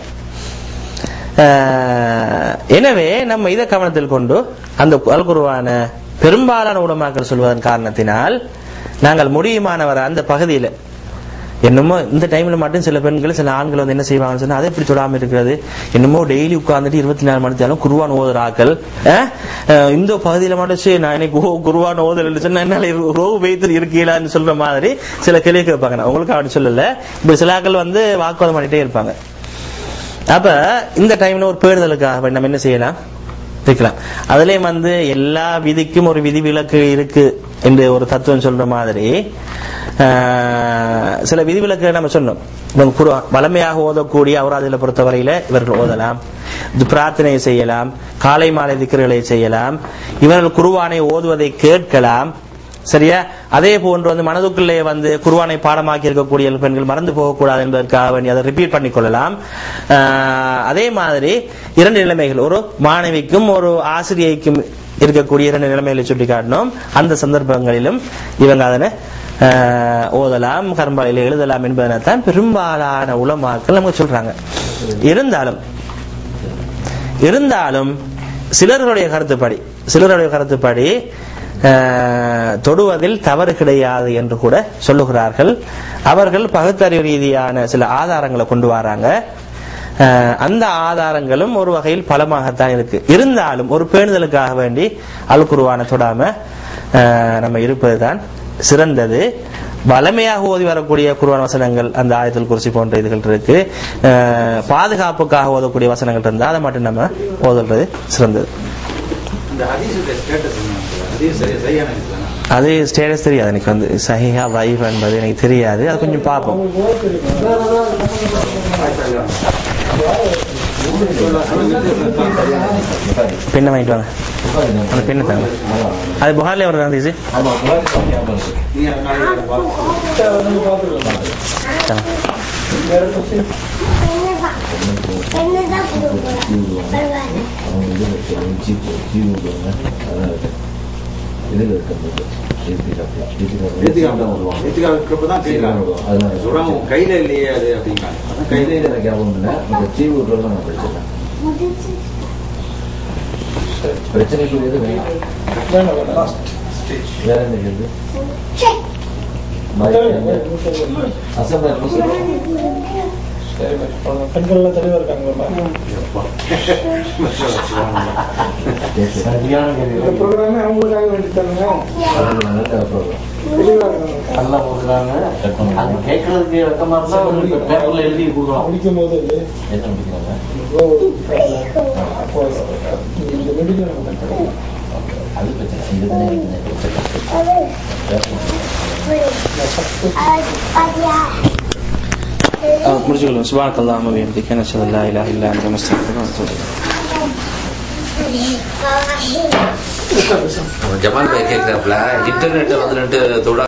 ஆஹ், எனவே நம்ம இதை கவனத்தில் கொண்டு அந்த அல் குருவான பெரும்பாலான உலமாக்கள் சொல்வதன் காரணத்தினால் நாங்கள் முடியுமானவர் அந்த பகுதியில் என்னமோ இந்த டைம்ல மட்டும் சில பெண்கள் சில ஆண்கள் வந்து என்ன செய்வாங்கன்னு சொன்னா அதை எப்படி தொடாம இருக்கிறது என்னமோ டெய்லி உட்கார்ந்துட்டு இருபத்தி நாலு மணி நேரம் குருவான் ஓதுற ஆக்கள் அஹ், அஹ், இந்த பகுதியில மட்டும் சரி, நான் எனக்கு ஓ குருவான் ஓதல் சொன்னா என்னால ரோவு வைத்து இருக்கீங்களான்னு சொல்ற மாதிரி சில கேள்வி கேட்பாங்க நான் உங்களுக்கு அப்படி சொல்லல இப்படி சில ஆக்கள் வந்து வாக்குவாதம் பண்ணிட்டே இருப்பாங்க அப்ப இந்த டைம்ல ஒரு பேடுதலுக்காக நம்ம என்ன செய்யலாம் வைக்கலாம் அதுலயும் வந்து எல்லா விதிக்கும் ஒரு விதி விலக்கு இருக்கு என்று ஒரு தத்துவம் சொல்ற மாதிரி ஆஹ், சில விதிவிலக்கு நம்ம சொன்னோம் இந்த குர்ஆன் வளமையாக ஓதக்கூடிய அவராதில பொறுத்தவரையில இவர்கள் ஓதலாம் இது பிரார்த்தனை செய்யலாம் காலை மாலை திக்கர்களை செய்யலாம் இவர்கள் குருவானை ஓதுவதை கேட்கலாம் சரியா அதே போன்று வந்து மனதுக்குள்ளே வந்து குருவானை பாடமாக்கி இருக்கக்கூடிய பெண்கள் மறந்து போகக்கூடாது என்பதற்காக வேண்டி அதை ரிப்பீட் பண்ணி கொள்ளலாம் ஆஹ் அதே மாதிரி இரண்டு நிலைமைகள் ஒரு மாணவிக்கும் ஒரு ஆசிரியைக்கும் இருக்கக்கூடிய இரண்டு நிலைமைகளை சுட்டி காட்டினோம் அந்த சந்தர்ப்பங்களிலும் இவங்க அதனை ஆஹ் ஓதலாம் கரும்பாலையில் எழுதலாம் என்பதனைத்தான் பெரும்பாலான உலமாக்கள் நமக்கு சொல்றாங்க இருந்தாலும் இருந்தாலும் சிலர்களுடைய கருத்துப்படி சிலருடைய கருத்துப்படி அஹ், தொடுவதில் தவறு கிடையாது என்று கூட சொல்லுகிறார்கள் அவர்கள் பகுத்தறிவு ரீதியான சில ஆதாரங்களை கொண்டு வராங்க அஹ், அந்த ஆதாரங்களும் ஒரு வகையில் பலமாகத்தான் இருக்கு இருந்தாலும் ஒரு பேணுதலுக்காக வேண்டி அல்குருவான தொடாம அஹ், நம்ம இருப்பதுதான் சிறந்தது வளமையாக ஓதி வரக்கூடிய குருவான வசனங்கள் அந்த ஆயத்தில் குறிச்சி போன்ற இதுகள் இருக்கு அஹ், பாதுகாப்புக்காக ஓதக்கூடிய வசனங்கள் இருந்தால் அதை மட்டும் நம்ம ஓதுறது சிறந்தது இந்த ஹதீஸுடைய ஸ்டேட்டஸ் என்ன ஹதீஸ் சரியா சரியான ஹதீஸ் தானே அது ஸ்டேட்டஸ் தெரியாது எனக்கு வந்து சஹிஹா வைஃப் என்பது எனக்கு தெரியாது அது கொஞ்சம் பார்ப்போம் பெண்ணை வாங்கிட்டு வாங்க அந்த பெண்ணை தாங்க அது புகார்ல வருது அந்த இது நீங்க நாளைக்கு பார்த்து தாங்க. ஏத்திக்காம வருவாங்க ஏத்திக்காம இருக்கிறப்ப தான் கேட்கறாங்க சொல்றாங்க உன் கையில இல்லையே அது அப்படிங்கிறாங்க அதான் கையில பிரச்சனைக்குரியது வேணும் வேணாம் வேணாம் வேற என்ன கேள்வி அசம்பர் சரி மேடம். பெண்கள்லாம் தெளிவா இருக்காங்களா சரியான இந்த கேள்வி ப்ரோக்ராமே அவங்களுக்காக வேண்டி தானுங்க நல்ல ப்ரோக்ராம் தெளிவா இருக்காங்க நல்லா போடுறாங்க அது கேட்கறதுக்கு வெக்கமா இருந்தா உங்களுக்கு பேப்பர்ல எழுதி கொடுக்கலாம் முடிக்கும் போது எத்தனை முடிக்கிறாங்க அப்போ இந்த மெடிக்கல் நம்ம அது பிரச்சனை இது தானே பிரச்சனை முடிச்சுக்கொள்ளும் சுபானக் அல்லாஹ் பிஹம்திக நஷ்ஹது அல்லா இலாஹ இல்லா அன்த நஸ்தக்ஃபிருக வ நத்தூபு இலைக். ஜமால் பாய் கேட்கிறாப்ல இன்டர்நெட்டை வந்து ரெண்டு தொட